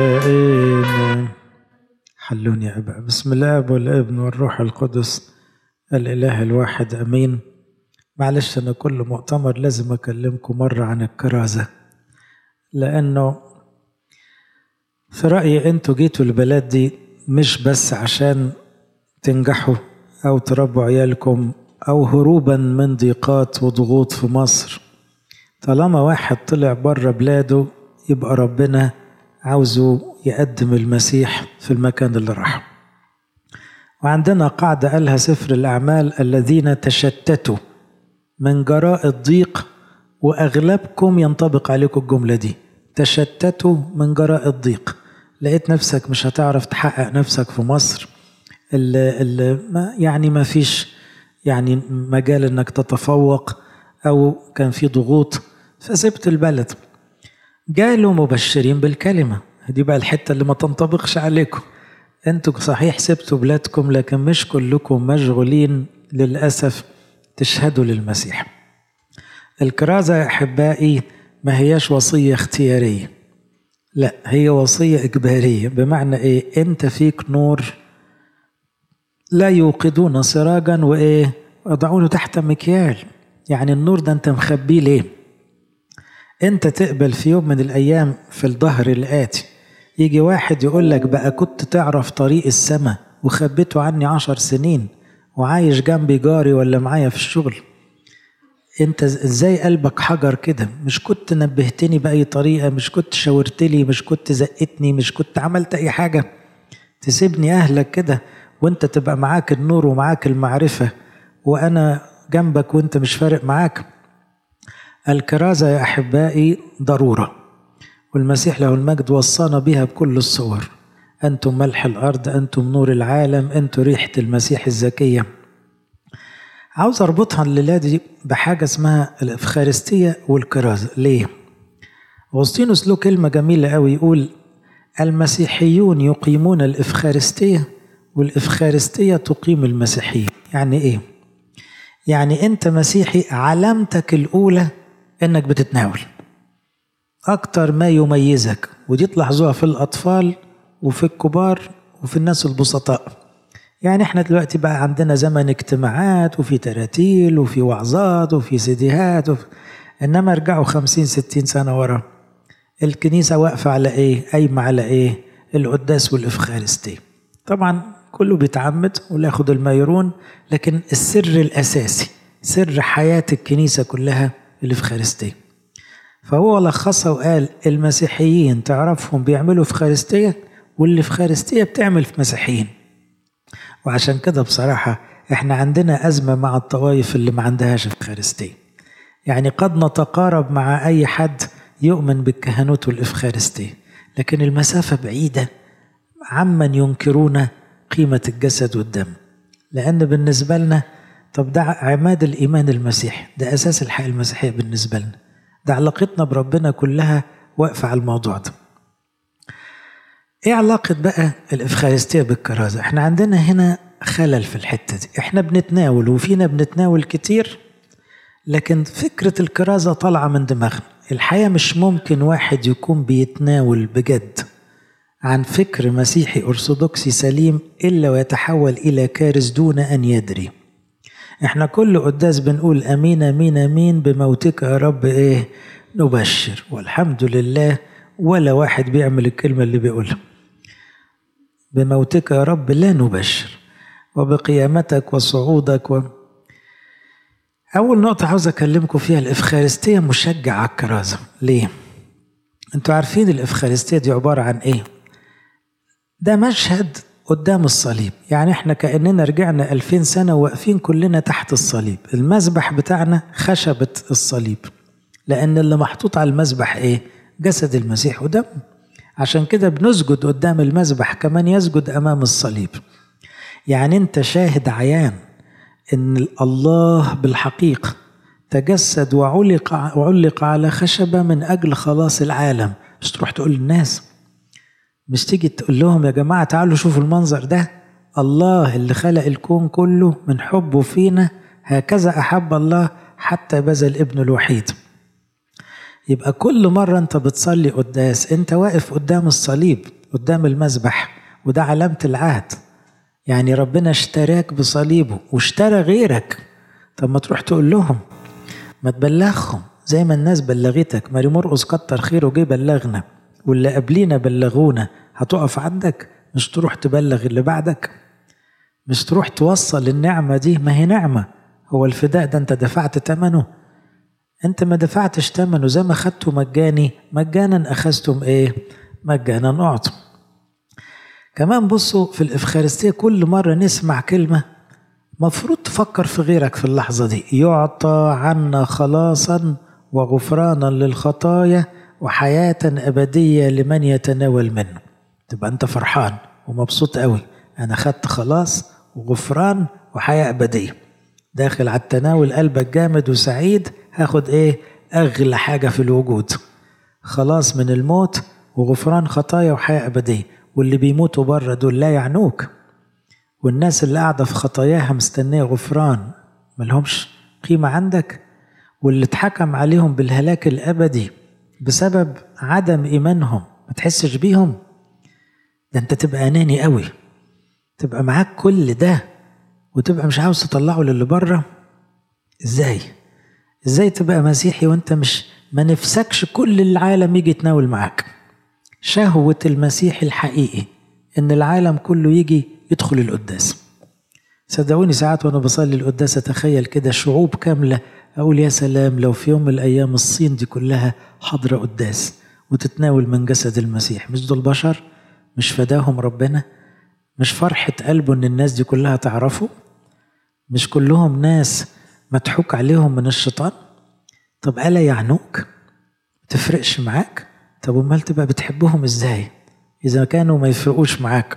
دائما حلوني يا أبا بسم الله والابن والروح القدس الإله الواحد أمين معلش أنا كل مؤتمر لازم أكلمكم مرة عن الكرازة لأنه في رأيي أنتوا جيتوا البلاد دي مش بس عشان تنجحوا أو تربوا عيالكم أو هروبا من ضيقات وضغوط في مصر طالما واحد طلع بره بلاده يبقى ربنا عاوزه يقدم المسيح في المكان اللي راح وعندنا قاعدة قالها سفر الأعمال الذين تشتتوا من جراء الضيق وأغلبكم ينطبق عليكم الجملة دي تشتتوا من جراء الضيق لقيت نفسك مش هتعرف تحقق نفسك في مصر اللي اللي ما يعني ما فيش يعني مجال انك تتفوق او كان في ضغوط فسبت البلد جالوا مبشرين بالكلمة دي بقى الحتة اللي ما تنطبقش عليكم انتوا صحيح سبتوا بلادكم لكن مش كلكم مشغولين للأسف تشهدوا للمسيح الكرازة يا أحبائي ما هياش وصية اختيارية لا هي وصية إجبارية بمعنى إيه أنت فيك نور لا يوقدون سراجا وإيه يضعونه تحت مكيال يعني النور ده أنت مخبيه ليه انت تقبل في يوم من الايام في الظهر الاتي يجي واحد يقول لك بقى كنت تعرف طريق السماء وخبيته عني عشر سنين وعايش جنبي جاري ولا معايا في الشغل انت ازاي قلبك حجر كده مش كنت نبهتني باي طريقه مش كنت شاورت لي مش كنت زقتني مش كنت عملت اي حاجه تسيبني اهلك كده وانت تبقى معاك النور ومعاك المعرفه وانا جنبك وانت مش فارق معاك الكرازة يا أحبائي ضرورة والمسيح له المجد وصانا بها بكل الصور أنتم ملح الأرض أنتم نور العالم أنتم ريحة المسيح الزكية عاوز أربطها الليلة دي بحاجة اسمها الإفخارستية والكرازة ليه؟ أغسطينوس له كلمة جميلة أوي يقول المسيحيون يقيمون الإفخارستية والإفخارستية تقيم المسيحية يعني إيه؟ يعني أنت مسيحي علامتك الأولى انك بتتناول اكتر ما يميزك ودي تلاحظوها في الاطفال وفي الكبار وفي الناس البسطاء يعني احنا دلوقتي بقى عندنا زمن اجتماعات وفي تراتيل وفي وعظات وفي سيديهات وفي انما ارجعوا خمسين ستين سنة ورا الكنيسة واقفة على ايه قايمة على ايه القداس والافخارستي طبعا كله بيتعمد ولا ياخد الميرون لكن السر الاساسي سر حياة الكنيسة كلها الإفخارستية فهو لخصها وقال المسيحيين تعرفهم بيعملوا في خارستية واللي في خارستية بتعمل في مسيحيين وعشان كده بصراحة احنا عندنا أزمة مع الطوائف اللي ما عندهاش في خارستية يعني قد نتقارب مع أي حد يؤمن بالكهنوت والإفخارستية لكن المسافة بعيدة عمن ينكرون قيمة الجسد والدم لأن بالنسبة لنا طب ده عماد الإيمان المسيحي ده أساس الحياة المسيحية بالنسبة لنا ده علاقتنا بربنا كلها واقفة على الموضوع ده ايه علاقة بقى الإفخارستية بالكرازة احنا عندنا هنا خلل في الحتة دي احنا بنتناول وفينا بنتناول كتير لكن فكرة الكرازة طالعة من دماغنا الحقيقة مش ممكن واحد يكون بيتناول بجد عن فكر مسيحي أرثوذكسي سليم إلا ويتحول إلى كارث دون أن يدري احنا كل قداس بنقول أمين أمين أمين بموتك يا رب إيه نبشر والحمد لله ولا واحد بيعمل الكلمة اللي بيقولها بموتك يا رب لا نبشر وبقيامتك وصعودك و... أول نقطة عاوز أكلمكم فيها الإفخارستية مشجع على الكرازة ليه؟ أنتوا عارفين الإفخارستية دي عبارة عن إيه؟ ده مشهد قدام الصليب يعني احنا كأننا رجعنا ألفين سنة واقفين كلنا تحت الصليب المذبح بتاعنا خشبة الصليب لأن اللي محطوط على المذبح إيه؟ جسد المسيح ودمه عشان كده بنسجد قدام المذبح كمان يسجد أمام الصليب يعني أنت شاهد عيان ان الله بالحقيقه تجسد وعلق وعلق على خشبه من اجل خلاص العالم مش تروح تقول للناس مش تيجي تقول لهم يا جماعه تعالوا شوفوا المنظر ده الله اللي خلق الكون كله من حبه فينا هكذا احب الله حتى بذل ابنه الوحيد يبقى كل مره انت بتصلي قداس انت واقف قدام الصليب قدام المذبح وده علامه العهد يعني ربنا اشتراك بصليبه واشترى غيرك طب ما تروح تقول لهم ما تبلغهم زي ما الناس بلغتك ماري مرقس كتر خيره جه بلغنا واللي قبلينا بلغونا هتقف عندك مش تروح تبلغ اللي بعدك مش تروح توصل النعمة دي ما هي نعمة هو الفداء ده انت دفعت ثمنه انت ما دفعتش ثمنه زي ما خدته مجاني مجانا اخذتم ايه مجانا اعطوا كمان بصوا في الإفخارستية كل مرة نسمع كلمة مفروض تفكر في غيرك في اللحظة دي يعطى عنا خلاصا وغفرانا للخطايا وحياة أبدية لمن يتناول منه تبقى أنت فرحان ومبسوط قوي أنا خدت خلاص وغفران وحياة أبدية داخل على التناول قلبك جامد وسعيد هاخد إيه أغلى حاجة في الوجود خلاص من الموت وغفران خطايا وحياة أبدية واللي بيموتوا بره دول لا يعنوك والناس اللي قاعدة في خطاياها مستنية غفران ملهمش قيمة عندك واللي اتحكم عليهم بالهلاك الأبدي بسبب عدم إيمانهم ما تحسش بيهم ده أنت تبقى أناني قوي تبقى معاك كل ده وتبقى مش عاوز تطلعه للي بره ازاي ازاي تبقى مسيحي وانت مش ما نفسكش كل العالم يجي يتناول معاك شهوة المسيح الحقيقي إن العالم كله يجي يدخل القداس صدقوني ساعات وأنا بصلي القداس أتخيل كده شعوب كاملة أقول يا سلام لو في يوم من الأيام الصين دي كلها حاضرة قداس وتتناول من جسد المسيح مش دول بشر مش فداهم ربنا مش فرحة قلبه إن الناس دي كلها تعرفه مش كلهم ناس مضحوك عليهم من الشيطان طب ألا يعنوك تفرقش معاك طب امال تبقى بتحبهم ازاي اذا كانوا ما يفرقوش معاك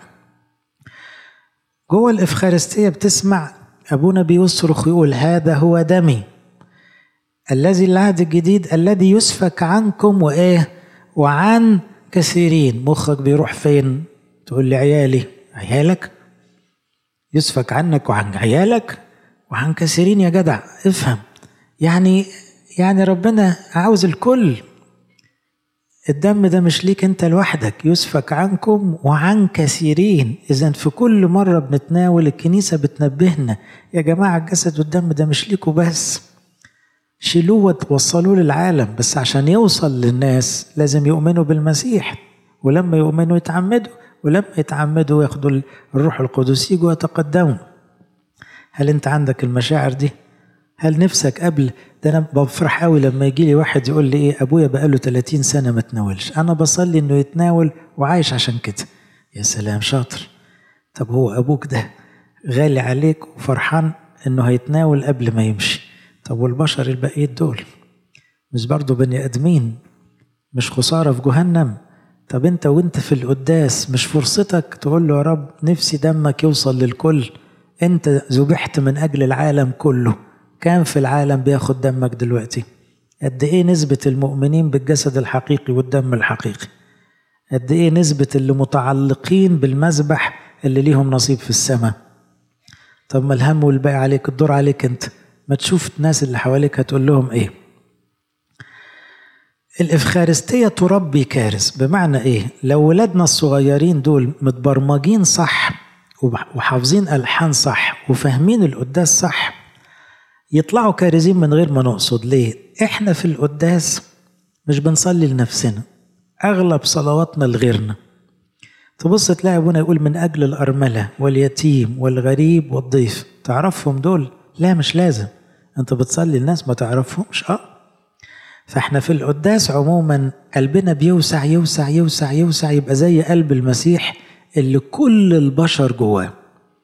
جوه الافخارستيه بتسمع ابونا بيصرخ يقول هذا هو دمي الذي العهد الجديد الذي يسفك عنكم وايه وعن كثيرين مخك بيروح فين تقول لي عيالي عيالك يسفك عنك وعن عيالك وعن كثيرين يا جدع افهم يعني يعني ربنا عاوز الكل الدم ده مش ليك انت لوحدك يسفك عنكم وعن كثيرين اذا في كل مره بنتناول الكنيسه بتنبهنا يا جماعه الجسد والدم ده مش ليكوا بس شيلوه وتوصلوه للعالم بس عشان يوصل للناس لازم يؤمنوا بالمسيح ولما يؤمنوا يتعمدوا ولما يتعمدوا ياخدوا الروح القدس يجوا يتقدموا هل انت عندك المشاعر دي هل نفسك قبل ده انا بفرح قوي لما يجي لي واحد يقول لي ايه ابويا بقاله 30 سنه ما تناولش انا بصلي انه يتناول وعايش عشان كده يا سلام شاطر طب هو ابوك ده غالي عليك وفرحان انه هيتناول قبل ما يمشي طب والبشر الباقيين دول مش برضه بني ادمين مش خساره في جهنم طب انت وانت في القداس مش فرصتك تقول له يا رب نفسي دمك يوصل للكل انت ذبحت من اجل العالم كله كام في العالم بياخد دمك دلوقتي قد ايه نسبة المؤمنين بالجسد الحقيقي والدم الحقيقي قد ايه نسبة اللي متعلقين بالمذبح اللي ليهم نصيب في السماء طب ما الهم والباقي عليك الدور عليك انت ما تشوف الناس اللي حواليك هتقول لهم ايه الإفخارستية تربي كارث بمعنى إيه؟ لو ولادنا الصغيرين دول متبرمجين صح وحافظين ألحان صح وفاهمين القداس صح يطلعوا كارزين من غير ما نقصد ليه؟ إحنا في القداس مش بنصلي لنفسنا أغلب صلواتنا لغيرنا تبص تلاقي أبونا يقول من أجل الأرملة واليتيم والغريب والضيف تعرفهم دول؟ لا مش لازم أنت بتصلي لناس ما تعرفهمش أه فاحنا في القداس عموما قلبنا بيوسع يوسع يوسع يوسع يبقى زي قلب المسيح اللي كل البشر جواه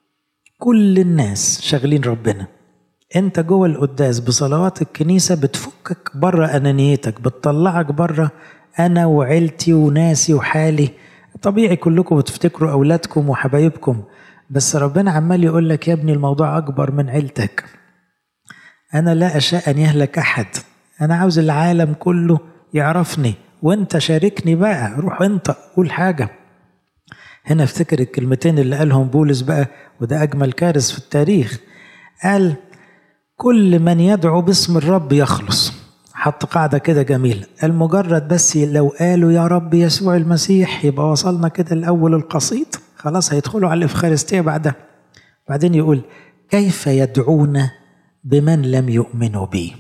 كل الناس شاغلين ربنا انت جوه القداس بصلوات الكنيسة بتفكك بره انانيتك بتطلعك بره انا وعيلتي وناسي وحالي طبيعي كلكم بتفتكروا اولادكم وحبايبكم بس ربنا عمال يقول لك يا ابني الموضوع اكبر من عيلتك انا لا اشاء ان يهلك احد انا عاوز العالم كله يعرفني وانت شاركني بقى روح انت قول حاجه هنا افتكر الكلمتين اللي قالهم بولس بقى وده اجمل كارث في التاريخ قال كل من يدعو باسم الرب يخلص حط قاعدة كده جميلة المجرد بس لو قالوا يا رب يسوع المسيح يبقى وصلنا كده الأول القصيد خلاص هيدخلوا على الإفخارستية بعدها بعدين يقول كيف يدعون بمن لم يؤمنوا بي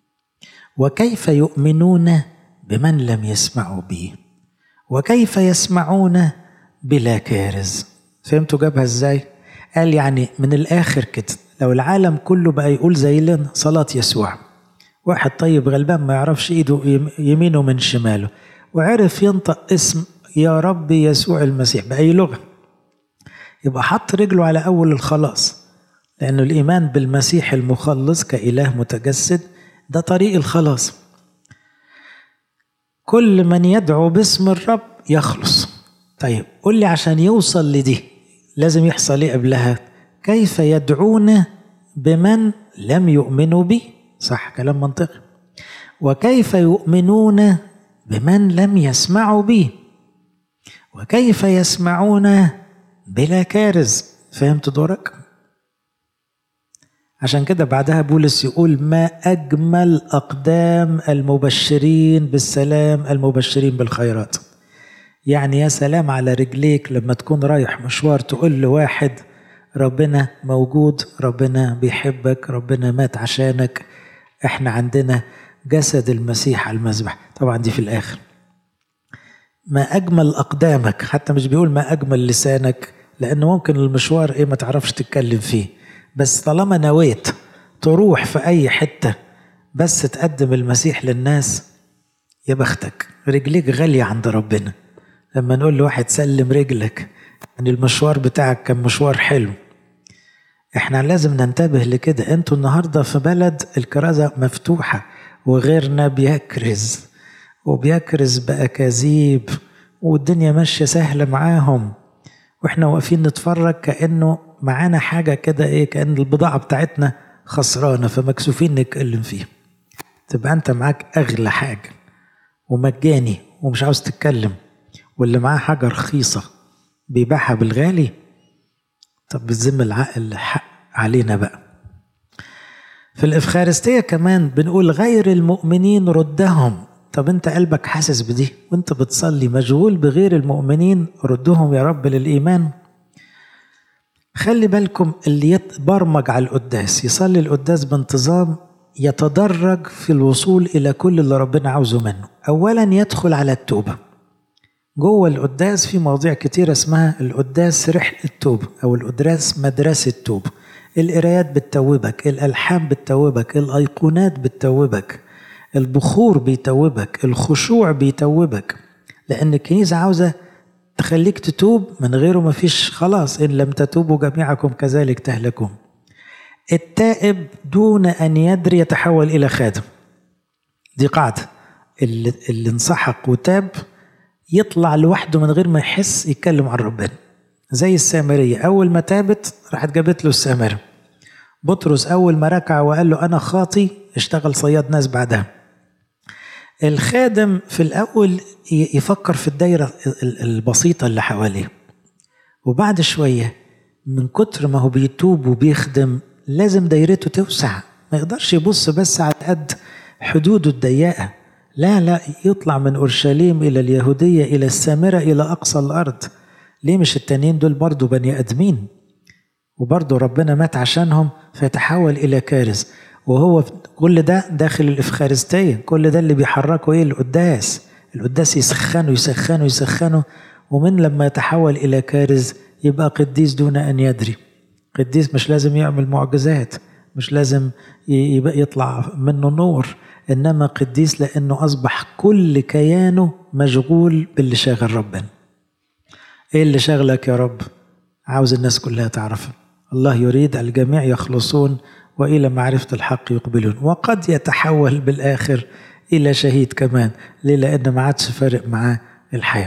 وكيف يؤمنون بمن لم يسمعوا بي وكيف يسمعون بلا كارز فهمتوا جابها ازاي قال يعني من الاخر كده لو العالم كله بقى يقول زي لنا صلاة يسوع واحد طيب غلبان ما يعرفش ايده يمينه من شماله وعرف ينطق اسم يا رب يسوع المسيح بأي لغة يبقى حط رجله على أول الخلاص لأنه الإيمان بالمسيح المخلص كإله متجسد ده طريق الخلاص كل من يدعو باسم الرب يخلص طيب قل لي عشان يوصل لدي لازم يحصل ايه قبلها كيف يدعون بمن لم يؤمنوا بي صح كلام منطقي وكيف يؤمنون بمن لم يسمعوا بي وكيف يسمعون بلا كارز فهمت دورك عشان كده بعدها بولس يقول ما أجمل أقدام المبشرين بالسلام المبشرين بالخيرات يعني يا سلام على رجليك لما تكون رايح مشوار تقول لواحد ربنا موجود ربنا بيحبك ربنا مات عشانك احنا عندنا جسد المسيح على المذبح طبعا دي في الآخر ما أجمل أقدامك حتى مش بيقول ما أجمل لسانك لأنه ممكن المشوار إيه ما تعرفش تتكلم فيه بس طالما نويت تروح في أي حتة بس تقدم المسيح للناس يا بختك رجليك غالية عند ربنا لما نقول لواحد سلم رجلك يعني المشوار بتاعك كان مشوار حلو احنا لازم ننتبه لكده انتوا النهارده في بلد الكرازة مفتوحة وغيرنا بيكرز وبيكرز بأكاذيب والدنيا ماشية سهلة معاهم واحنا واقفين نتفرج كأنه معانا حاجة كده ايه كأن البضاعة بتاعتنا خسرانة فمكسوفين نتكلم فيها تبقى انت معاك اغلى حاجة ومجاني ومش عاوز تتكلم واللي معاه حاجة رخيصة بيبيعها بالغالي طب بتذم العقل حق علينا بقى في الإفخارستية كمان بنقول غير المؤمنين ردهم طب انت قلبك حاسس بدي وانت بتصلي مشغول بغير المؤمنين ردهم يا رب للإيمان خلي بالكم اللي يتبرمج على القداس يصلي القداس بانتظام يتدرج في الوصول إلى كل اللي ربنا عاوزه منه أولا يدخل على التوبة جوه القداس في مواضيع كتيرة اسمها القداس رحلة التوبة أو القداس مدرسة التوبة القرايات بتتوبك الألحان بتتوبك الأيقونات بتتوبك البخور بيتوبك الخشوع بيتوبك لأن الكنيسة عاوزة تخليك تتوب من غيره مفيش خلاص إن لم تتوبوا جميعكم كذلك تهلكون التائب دون أن يدري يتحول إلى خادم دي قاعدة اللي, اللي انسحق وتاب يطلع لوحده من غير ما يحس يتكلم عن ربنا زي السامرية أول ما تابت راحت جابت له السامرة بطرس أول ما ركع وقال له أنا خاطي اشتغل صياد ناس بعدها الخادم في الأول يفكر في الدايرة البسيطة اللي حواليه وبعد شوية من كتر ما هو بيتوب وبيخدم لازم دايرته توسع ما يقدرش يبص بس على قد حدوده الضيقة لا لا يطلع من أورشليم إلى اليهودية إلى السامرة إلى أقصى الأرض ليه مش التانيين دول برضو بني آدمين وبرضو ربنا مات عشانهم فيتحول إلى كارث وهو كل ده داخل الإفخارستية كل ده اللي بيحركه إيه القداس القداس يسخنه يسخنه يسخنه ومن لما يتحول إلى كارث يبقى قديس دون أن يدري قديس مش لازم يعمل معجزات مش لازم يبقى يطلع منه نور إنما قديس لأنه أصبح كل كيانه مشغول باللي شاغل ربنا إيه اللي شغلك يا رب عاوز الناس كلها تعرفه الله يريد الجميع يخلصون والى معرفه الحق يقبلون وقد يتحول بالاخر الى شهيد كمان ليه لان ما عادش فارق معاه الحياه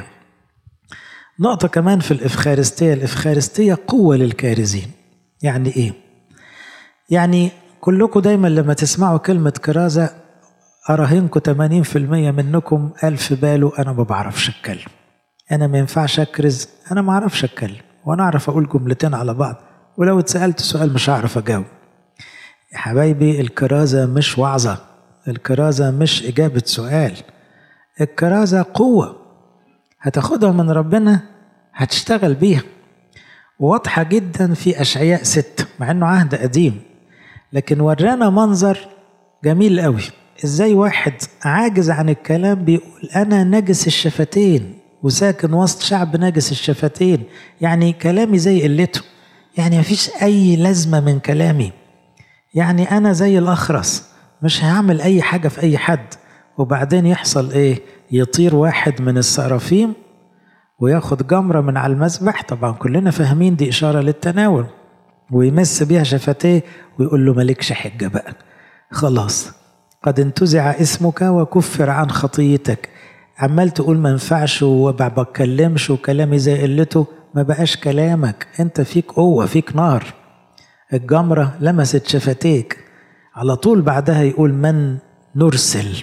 نقطة كمان في الإفخارستية الإفخارستية قوة للكارزين يعني إيه؟ يعني كلكم دايما لما تسمعوا كلمة كرازة أراهنكم 80% منكم ألف باله أنا ما بعرفش أتكلم أنا ما ينفعش أكرز أنا ما أعرفش أتكلم وأنا أعرف أقول جملتين على بعض ولو اتسألت سؤال مش هعرف أجاوب يا حبايبي الكرازة مش وعظة الكرازة مش إجابة سؤال الكرازة قوة هتاخدها من ربنا هتشتغل بيها واضحة جدا في أشعياء ستة مع إنه عهد قديم لكن ورانا منظر جميل قوي ازاي واحد عاجز عن الكلام بيقول أنا نجس الشفتين وساكن وسط شعب نجس الشفتين يعني كلامي زي قلته يعني مفيش أي لازمة من كلامي يعني أنا زي الأخرس مش هعمل أي حاجة في أي حد وبعدين يحصل إيه يطير واحد من السرافيم وياخد جمرة من على المذبح طبعا كلنا فاهمين دي إشارة للتناول ويمس بيها شفتيه ويقول له مالكش حجة بقى خلاص قد انتزع اسمك وكفر عن خطيتك عمال تقول ما ينفعش وما بتكلمش وكلامي زي قلته ما بقاش كلامك انت فيك قوة فيك نار الجمرة لمست شفتيك على طول بعدها يقول من نرسل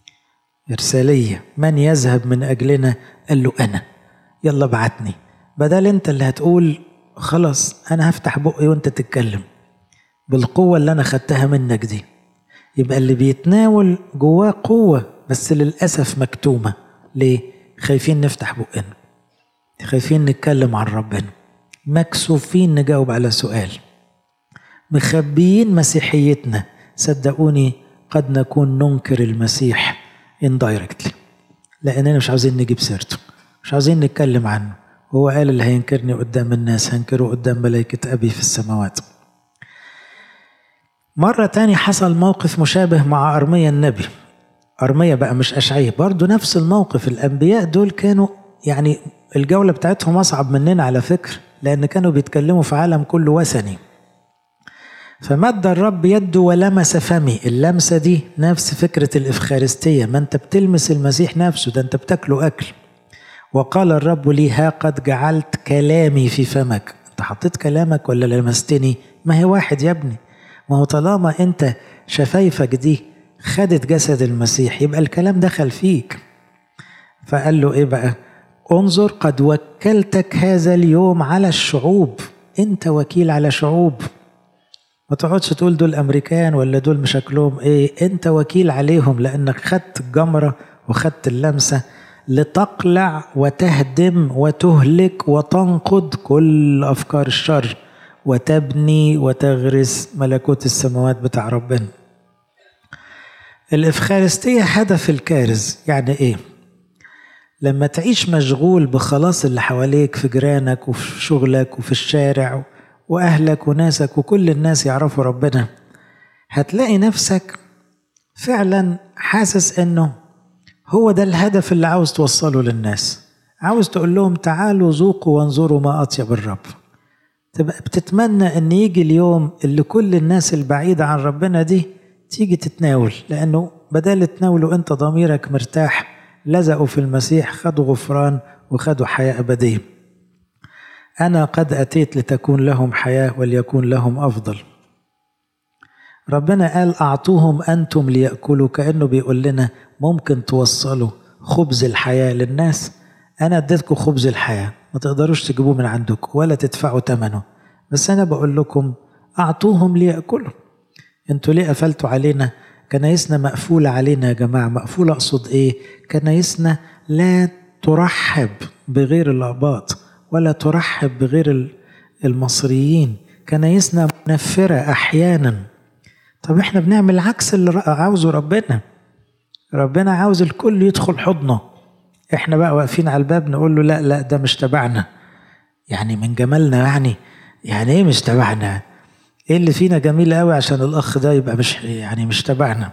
إرسالية من يذهب من أجلنا قال له أنا يلا بعتني بدل أنت اللي هتقول خلاص أنا هفتح بقي وأنت تتكلم بالقوة اللي أنا خدتها منك دي يبقى اللي بيتناول جواه قوة بس للأسف مكتومة ليه؟ خايفين نفتح بقنا خايفين نتكلم عن ربنا مكسوفين نجاوب على سؤال مخبيين مسيحيتنا صدقوني قد نكون ننكر المسيح indirectly لأننا مش عاوزين نجيب سيرته مش عاوزين نتكلم عنه هو قال اللي هينكرني قدام الناس هنكره قدام ملائكة أبي في السماوات مرة تاني حصل موقف مشابه مع أرميا النبي أرميا بقى مش أشعية برضو نفس الموقف الأنبياء دول كانوا يعني الجولة بتاعتهم أصعب مننا على فكرة لأن كانوا بيتكلموا في عالم كله وثني فمد الرب يده ولمس فمي اللمسة دي نفس فكرة الإفخارستية ما أنت بتلمس المسيح نفسه ده أنت بتاكله أكل وقال الرب لي ها قد جعلت كلامي في فمك أنت حطيت كلامك ولا لمستني ما هي واحد يا ابني ما هو طالما أنت شفايفك دي خدت جسد المسيح يبقى الكلام دخل فيك فقال له إيه بقى انظر قد وكلتك هذا اليوم على الشعوب أنت وكيل على شعوب ما تقعدش تقول دول امريكان ولا دول مشاكلهم ايه انت وكيل عليهم لانك خدت الجمره وخدت اللمسه لتقلع وتهدم وتهلك وتنقض كل افكار الشر وتبني وتغرس ملكوت السماوات بتاع ربنا الافخارستيه هدف الكارز يعني ايه لما تعيش مشغول بخلاص اللي حواليك في جيرانك وفي شغلك وفي الشارع وأهلك وناسك وكل الناس يعرفوا ربنا هتلاقي نفسك فعلا حاسس انه هو ده الهدف اللي عاوز توصله للناس عاوز تقول لهم تعالوا ذوقوا وانظروا ما أطيب الرب تبقى بتتمنى ان يجي اليوم اللي كل الناس البعيدة عن ربنا دي تيجي تتناول لأنه بدل تناولوا أنت ضميرك مرتاح لزقوا في المسيح خدوا غفران وخدوا حياة أبدية أنا قد أتيت لتكون لهم حياة وليكون لهم أفضل ربنا قال أعطوهم أنتم ليأكلوا كأنه بيقول لنا ممكن توصلوا خبز الحياة للناس أنا اديتكم خبز الحياة ما تقدروش تجيبوه من عندكم ولا تدفعوا ثمنه بس أنا بقول لكم أعطوهم ليأكلوا انتوا ليه قفلتوا علينا كنايسنا مقفولة علينا يا جماعة مقفولة أقصد إيه كنايسنا لا ترحب بغير الأقباط ولا ترحب بغير المصريين كنايسنا منفرة أحيانا طب احنا بنعمل عكس اللي عاوزه ربنا ربنا عاوز الكل يدخل حضنه احنا بقى واقفين على الباب نقول له لا لا ده مش تبعنا يعني من جمالنا يعني يعني ايه مش تبعنا ايه اللي فينا جميل قوي عشان الاخ ده يبقى مش يعني مش تبعنا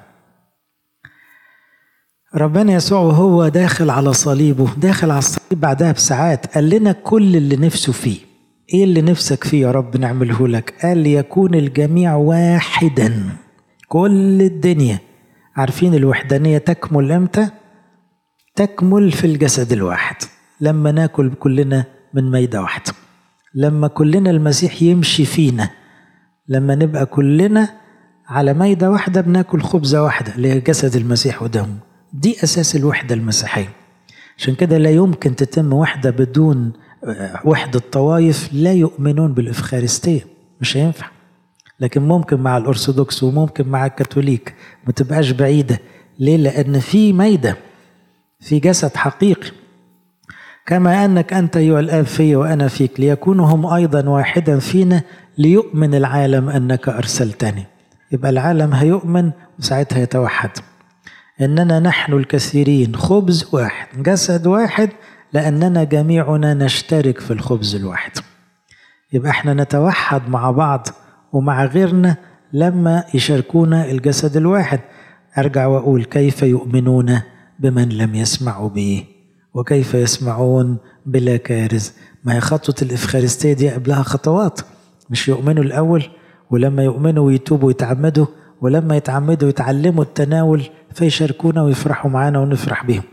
ربنا يسوع وهو داخل على صليبه داخل على الصليب بعدها بساعات قال لنا كل اللي نفسه فيه ايه اللي نفسك فيه يا رب نعمله لك قال ليكون الجميع واحدا كل الدنيا عارفين الوحدانيه تكمل امتى تكمل في الجسد الواحد لما ناكل كلنا من ميده واحده لما كلنا المسيح يمشي فينا لما نبقى كلنا على ميدة واحدة بناكل خبزة واحدة اللي هي جسد المسيح ودمه دي أساس الوحدة المسيحية عشان كده لا يمكن تتم وحدة بدون وحدة طوائف لا يؤمنون بالإفخارستية مش هينفع لكن ممكن مع الأرثوذكس وممكن مع الكاثوليك ما تبقاش بعيدة ليه؟ لأن في ميدة في جسد حقيقي كما أنك أنت أيها الآب في وأنا فيك ليكونوا هم أيضا واحدا فينا ليؤمن العالم أنك أرسلتني يبقى العالم هيؤمن وساعتها يتوحد إننا نحن الكثيرين خبز واحد جسد واحد لأننا جميعنا نشترك في الخبز الواحد يبقى احنا نتوحد مع بعض ومع غيرنا لما يشاركونا الجسد الواحد أرجع وأقول كيف يؤمنون بمن لم يسمعوا به وكيف يسمعون بلا كارز ما هي خطوة الإفخارستية دي قبلها خطوات مش يؤمنوا الأول ولما يؤمنوا ويتوبوا ويتعمدوا ولما يتعمدوا يتعلموا التناول فيشاركونا ويفرحوا معانا ونفرح بيهم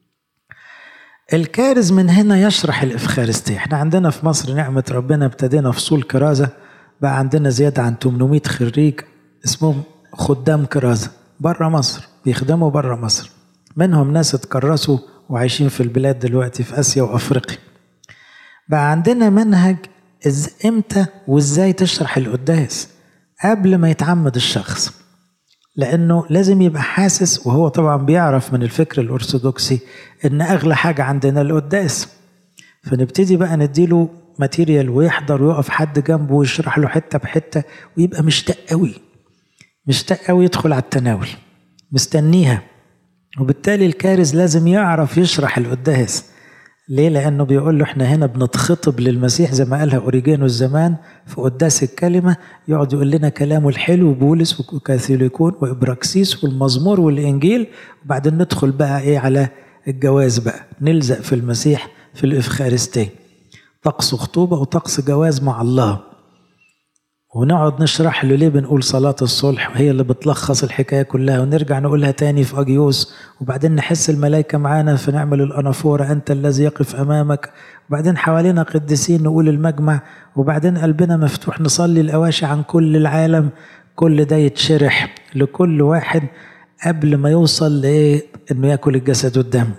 الكارز من هنا يشرح الإفخارستية احنا عندنا في مصر نعمة ربنا ابتدينا فصول كرازة بقى عندنا زيادة عن 800 خريج اسمهم خدام كرازة بره مصر بيخدموا بره مصر منهم ناس اتكرسوا وعايشين في البلاد دلوقتي في آسيا وأفريقيا بقى عندنا منهج إز امتى وازاي تشرح القداس قبل ما يتعمد الشخص لانه لازم يبقى حاسس وهو طبعا بيعرف من الفكر الارثوذكسي ان اغلى حاجه عندنا القداس فنبتدي بقى نديله ماتيريال ويحضر ويقف حد جنبه ويشرح له حته بحته ويبقى مشتاق قوي مشتاق قوي يدخل على التناول مستنيها وبالتالي الكارز لازم يعرف يشرح القداس ليه؟ لأنه بيقول له احنا هنا بنتخطب للمسيح زي ما قالها أوريجينوس زمان في قداس الكلمة يقعد يقول لنا كلامه الحلو بولس وكاثوليكون وإبراكسيس والمزمور والإنجيل وبعدين ندخل بقى إيه على الجواز بقى نلزق في المسيح في الإفخارستية طقس خطوبة وطقس جواز مع الله ونقعد نشرح له ليه بنقول صلاة الصلح وهي اللي بتلخص الحكاية كلها ونرجع نقولها تاني في أجيوس وبعدين نحس الملائكة معانا فنعمل الأنافورة أنت الذي يقف أمامك وبعدين حوالينا قديسين نقول المجمع وبعدين قلبنا مفتوح نصلي الأواشي عن كل العالم كل ده يتشرح لكل واحد قبل ما يوصل لإيه إنه ياكل الجسد والدم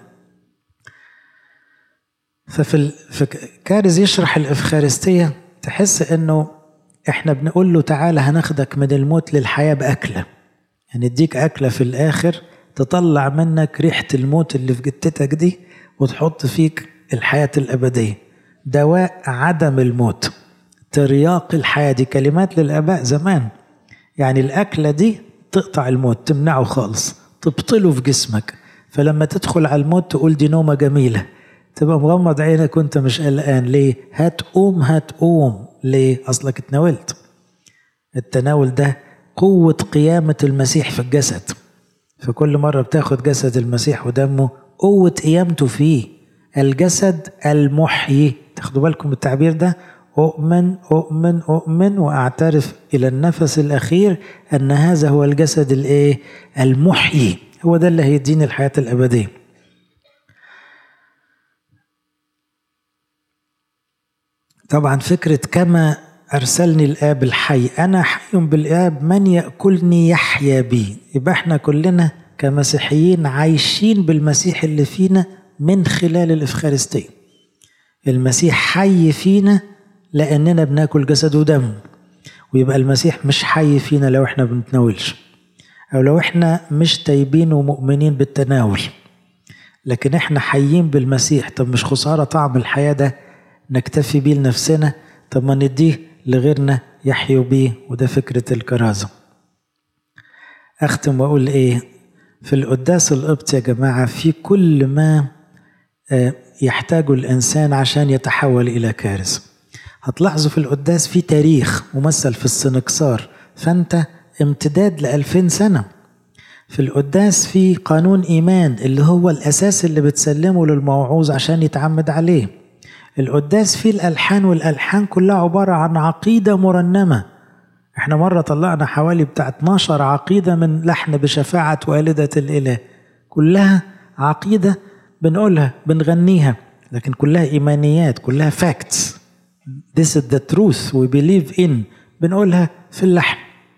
ففي في كارز يشرح الإفخارستية تحس إنه احنا بنقول له تعالى هناخدك من الموت للحياة بأكلة يعني اديك أكلة في الآخر تطلع منك ريحة الموت اللي في جتتك دي وتحط فيك الحياة الأبدية دواء عدم الموت ترياق الحياة دي كلمات للآباء زمان يعني الأكلة دي تقطع الموت تمنعه خالص تبطله في جسمك فلما تدخل على الموت تقول دي نومة جميلة تبقى مغمض عينك وانت مش قلقان ليه هتقوم هتقوم ليه اصلك اتناولت التناول ده قوة قيامة المسيح في الجسد فكل مرة بتاخد جسد المسيح ودمه قوة قيامته فيه الجسد المحيي تاخدوا بالكم التعبير ده أؤمن أؤمن أؤمن وأعترف إلى النفس الأخير أن هذا هو الجسد الإيه المحيي هو ده اللي هيديني الحياة الأبدية طبعا فكرة كما أرسلني الآب الحي أنا حي بالآب من يأكلني يحيا بي يبقى احنا كلنا كمسيحيين عايشين بالمسيح اللي فينا من خلال الإفخارستية المسيح حي فينا لأننا بناكل جسد ودم ويبقى المسيح مش حي فينا لو احنا بنتناولش أو لو احنا مش تايبين ومؤمنين بالتناول لكن احنا حيين بالمسيح طب مش خسارة طعم الحياة ده نكتفي بيه لنفسنا طب ما نديه لغيرنا يحيوا بيه وده فكرة الكرازة أختم وأقول إيه في القداس القبط يا جماعة في كل ما يحتاجه الإنسان عشان يتحول إلى كارثة هتلاحظوا في القداس في تاريخ ممثل في السنكسار فأنت امتداد لألفين سنة في القداس في قانون إيمان اللي هو الأساس اللي بتسلمه للموعوظ عشان يتعمد عليه القداس فيه الألحان والألحان كلها عبارة عن عقيدة مرنمة احنا مرة طلعنا حوالي بتاع 12 عقيدة من لحن بشفاعة والدة الإله كلها عقيدة بنقولها بنغنيها لكن كلها إيمانيات كلها facts this is the truth we believe in بنقولها في اللحن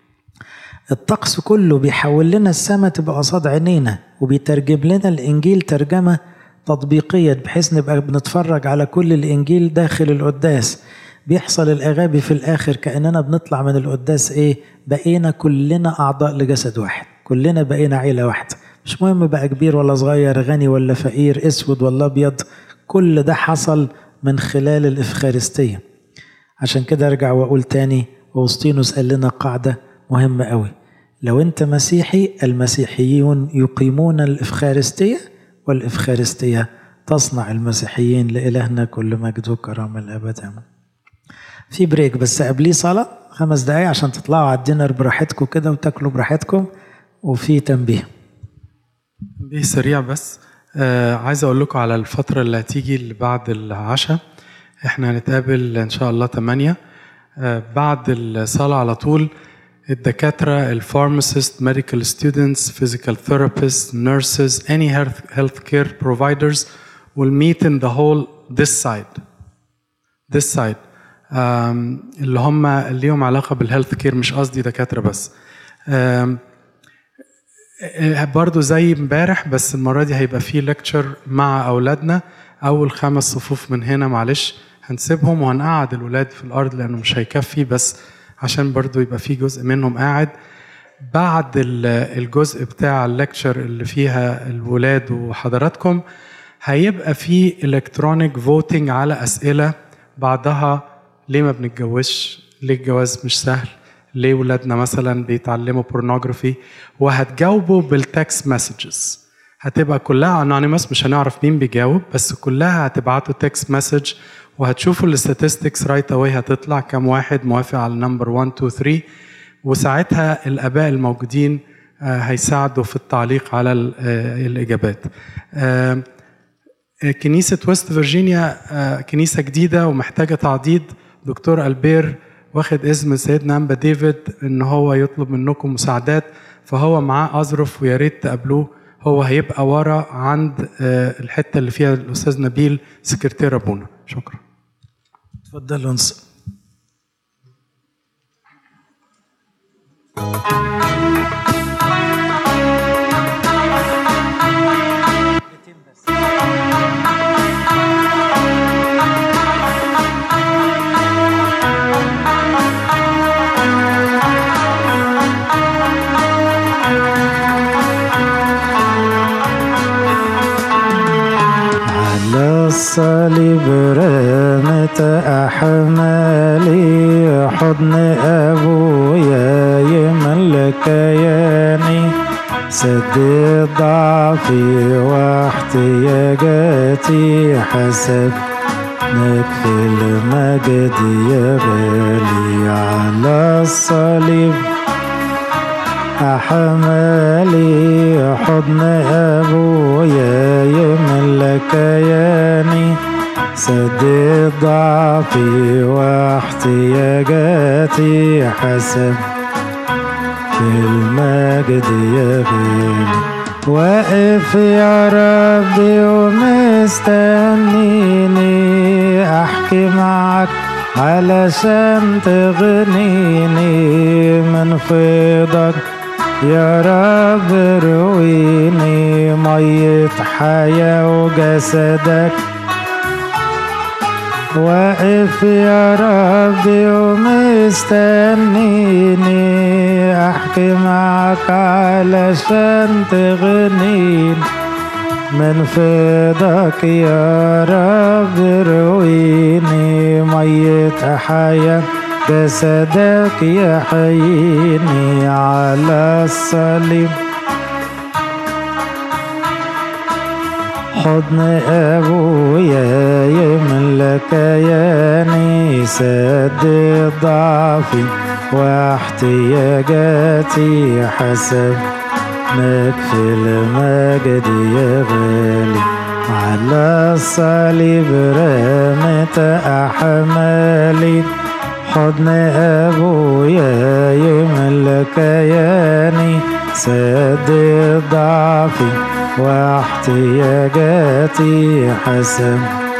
الطقس كله بيحول لنا السماء تبقى قصاد عينينا وبيترجم لنا الإنجيل ترجمة تطبيقية بحيث نبقى بنتفرج على كل الإنجيل داخل القداس بيحصل الأغابي في الآخر كأننا بنطلع من القداس إيه بقينا كلنا أعضاء لجسد واحد كلنا بقينا عيلة واحدة مش مهم بقى كبير ولا صغير غني ولا فقير اسود ولا ابيض كل ده حصل من خلال الافخارستيه عشان كده ارجع واقول تاني اوسطينوس قال لنا قاعده مهمه قوي لو انت مسيحي المسيحيون يقيمون الافخارستيه والافخارستيه تصنع المسيحيين لالهنا كل مجد وكرامه الابد امين في بريك بس قبليه صلاه خمس دقايق عشان تطلعوا على الدينر براحتكم كده وتاكلوا براحتكم وفي تنبيه تنبيه سريع بس آه عايز اقول لكم على الفترة اللي هتيجي اللي بعد العشاء احنا هنتقابل ان شاء الله 8 آه بعد الصلاة على طول الدكاترة الفارماسيست medical students physical therapists nurses any health healthcare providers will meet in the hall this side this side um, اللي هم ليهم علاقة بالهيلث كير مش قصدي دكاترة بس um, برضو زي امبارح بس المرة دي هيبقى فيه ليكتشر مع أولادنا أول خمس صفوف من هنا معلش هنسيبهم وهنقعد الولاد في الأرض لأنه مش هيكفي بس عشان برضو يبقى فيه جزء منهم قاعد بعد الجزء بتاع الليكتشر اللي فيها الولاد وحضراتكم هيبقى فيه الكترونيك فوتنج على أسئلة بعدها ليه ما بنتجوزش ليه الجواز مش سهل ليه ولادنا مثلا بيتعلموا بورنوجرافي وهتجاوبوا بالتكست مسجز هتبقى كلها انونيمس مش هنعرف مين بيجاوب بس كلها هتبعتوا تكست مسج وهتشوفوا الاستاتستكس رايت اواي هتطلع كم واحد موافق على النمبر 1 2 3 وساعتها الاباء الموجودين هيساعدوا في التعليق على الاجابات كنيسه ويست فيرجينيا كنيسه جديده ومحتاجه تعضيد دكتور البير واخد اسم سيدنا أنبا ديفيد ان هو يطلب منكم مساعدات فهو معاه اظرف ويا ريت تقابلوه هو هيبقى ورا عند الحته اللي فيها الاستاذ نبيل سكرتير ابونا شكرا اتفضلوا انصت الصليب رمت أحمالي حضن أبويا يملك ياني سد ضعفي واحتياجاتي حسب لك في المجد يا غالي على الصليب أحمالي حضن أبويا يملك كياني سدد ضعفي واحتياجاتي حسب في المجد يا غالي واقف يا ربي ومستنيني احكي معك علشان تغنيني من فيضك يا رب رويني مية حياة وجسدك واقف يا ربي ومستنيني احكي معك علشان تغنيني من فضلك يا رب رويني مية حياة جسدك يحييني على الصليب حضن أبويا يملك كياني سد ضعفي واحتياجاتي حسب في المجد يا غالي على الصليب رمت أحمالي حضن أبويا يملك كياني سد ضعفي واحتياجاتي حسب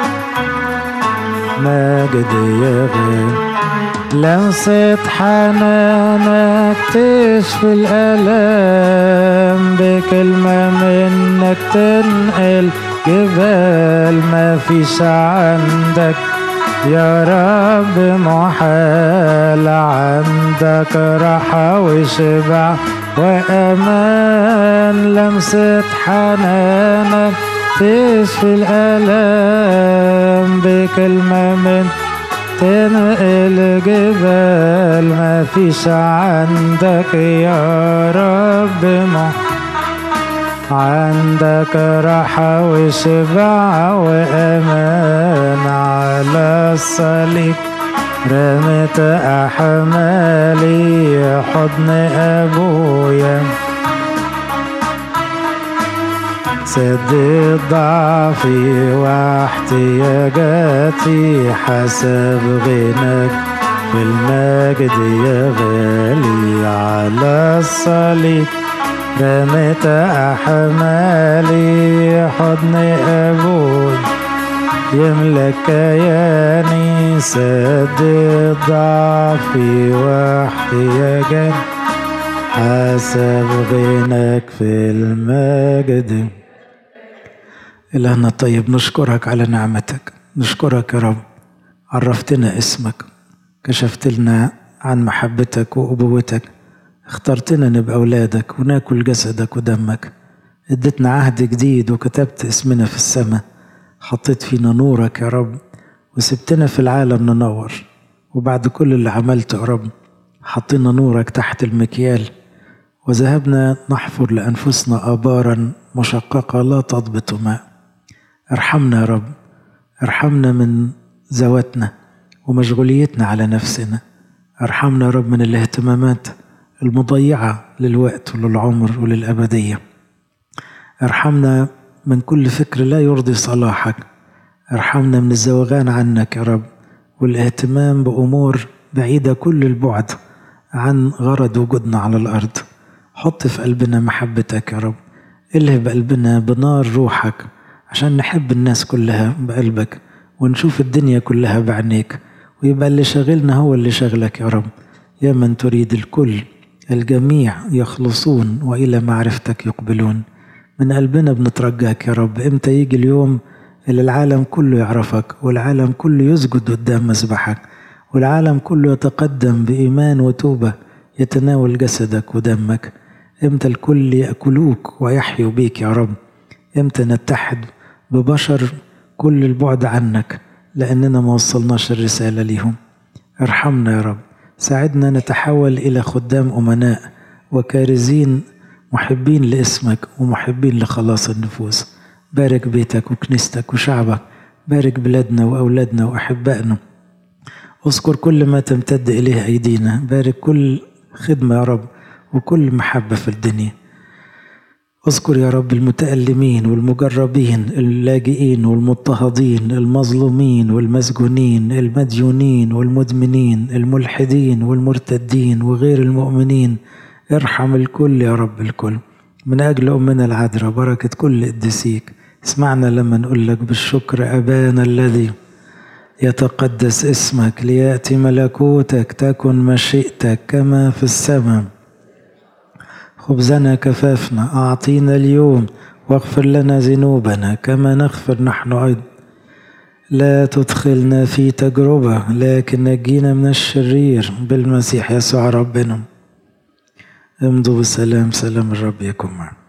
مجد يا غالي لمسة حنانك تشفي الألم بكلمة منك تنقل جبال ما فيش عندك يا رب محال عندك راحة وشبع وأمان لمسة حنانك تشفي الألم بكلمة من تنقل جبال ما فيش عندك يا رب ما عندك راحة وشبع وأمان على الصليب رمت أحمالي حضن أبويا سد ضعفي واحتياجاتي حسب غناك في المجد يا غالي على الصليب رمت أحمالي حضن أبوي يملك كياني سد ضعفي واحتياجاتي حسب غناك في المجد إلهنا الطيب نشكرك على نعمتك نشكرك يا رب عرفتنا اسمك كشفت لنا عن محبتك وأبوتك اخترتنا نبقى أولادك وناكل جسدك ودمك اديتنا عهد جديد وكتبت اسمنا في السماء حطيت فينا نورك يا رب وسبتنا في العالم ننور وبعد كل اللي عملته يا رب حطينا نورك تحت المكيال وذهبنا نحفر لأنفسنا آبارا مشققة لا تضبط ماء ارحمنا يا رب ارحمنا من ذواتنا ومشغوليتنا على نفسنا ارحمنا يا رب من الاهتمامات المضيعة للوقت وللعمر وللأبدية ارحمنا من كل فكر لا يرضي صلاحك ارحمنا من الزوغان عنك يا رب والاهتمام بأمور بعيدة كل البعد عن غرض وجودنا على الأرض حط في قلبنا محبتك يا رب الهب قلبنا بنار روحك عشان نحب الناس كلها بقلبك ونشوف الدنيا كلها بعينيك ويبقى اللي شاغلنا هو اللي شغلك يا رب يا من تريد الكل الجميع يخلصون والى معرفتك يقبلون من قلبنا بنترجاك يا رب امتى يجي اليوم اللي العالم كله يعرفك والعالم كله يسجد قدام مسبحك والعالم كله يتقدم بإيمان وتوبة يتناول جسدك ودمك امتى الكل يأكلوك ويحيوا بيك يا رب امتى نتحد ببشر كل البعد عنك لأننا ما وصلناش الرسالة ليهم ارحمنا يا رب ساعدنا نتحول إلى خدام أمناء وكارزين محبين لاسمك ومحبين لخلاص النفوس بارك بيتك وكنيستك وشعبك بارك بلادنا وأولادنا وأحبائنا اذكر كل ما تمتد إليه أيدينا بارك كل خدمة يا رب وكل محبة في الدنيا اذكر يا رب المتألمين والمجربين اللاجئين والمضطهدين المظلومين والمسجونين المديونين والمدمنين الملحدين والمرتدين وغير المؤمنين ارحم الكل يا رب الكل من أجل أمنا العذراء بركة كل قديسيك اسمعنا لما نقول لك بالشكر أبانا الذي يتقدس اسمك ليأتي ملكوتك تكن مشيئتك كما في السماء خبزنا كفافنا أعطينا اليوم واغفر لنا ذنوبنا كما نغفر نحن أيضا لا تدخلنا في تجربة لكن نجينا من الشرير بالمسيح يسوع ربنا امضوا بسلام سلام الرب يكن معكم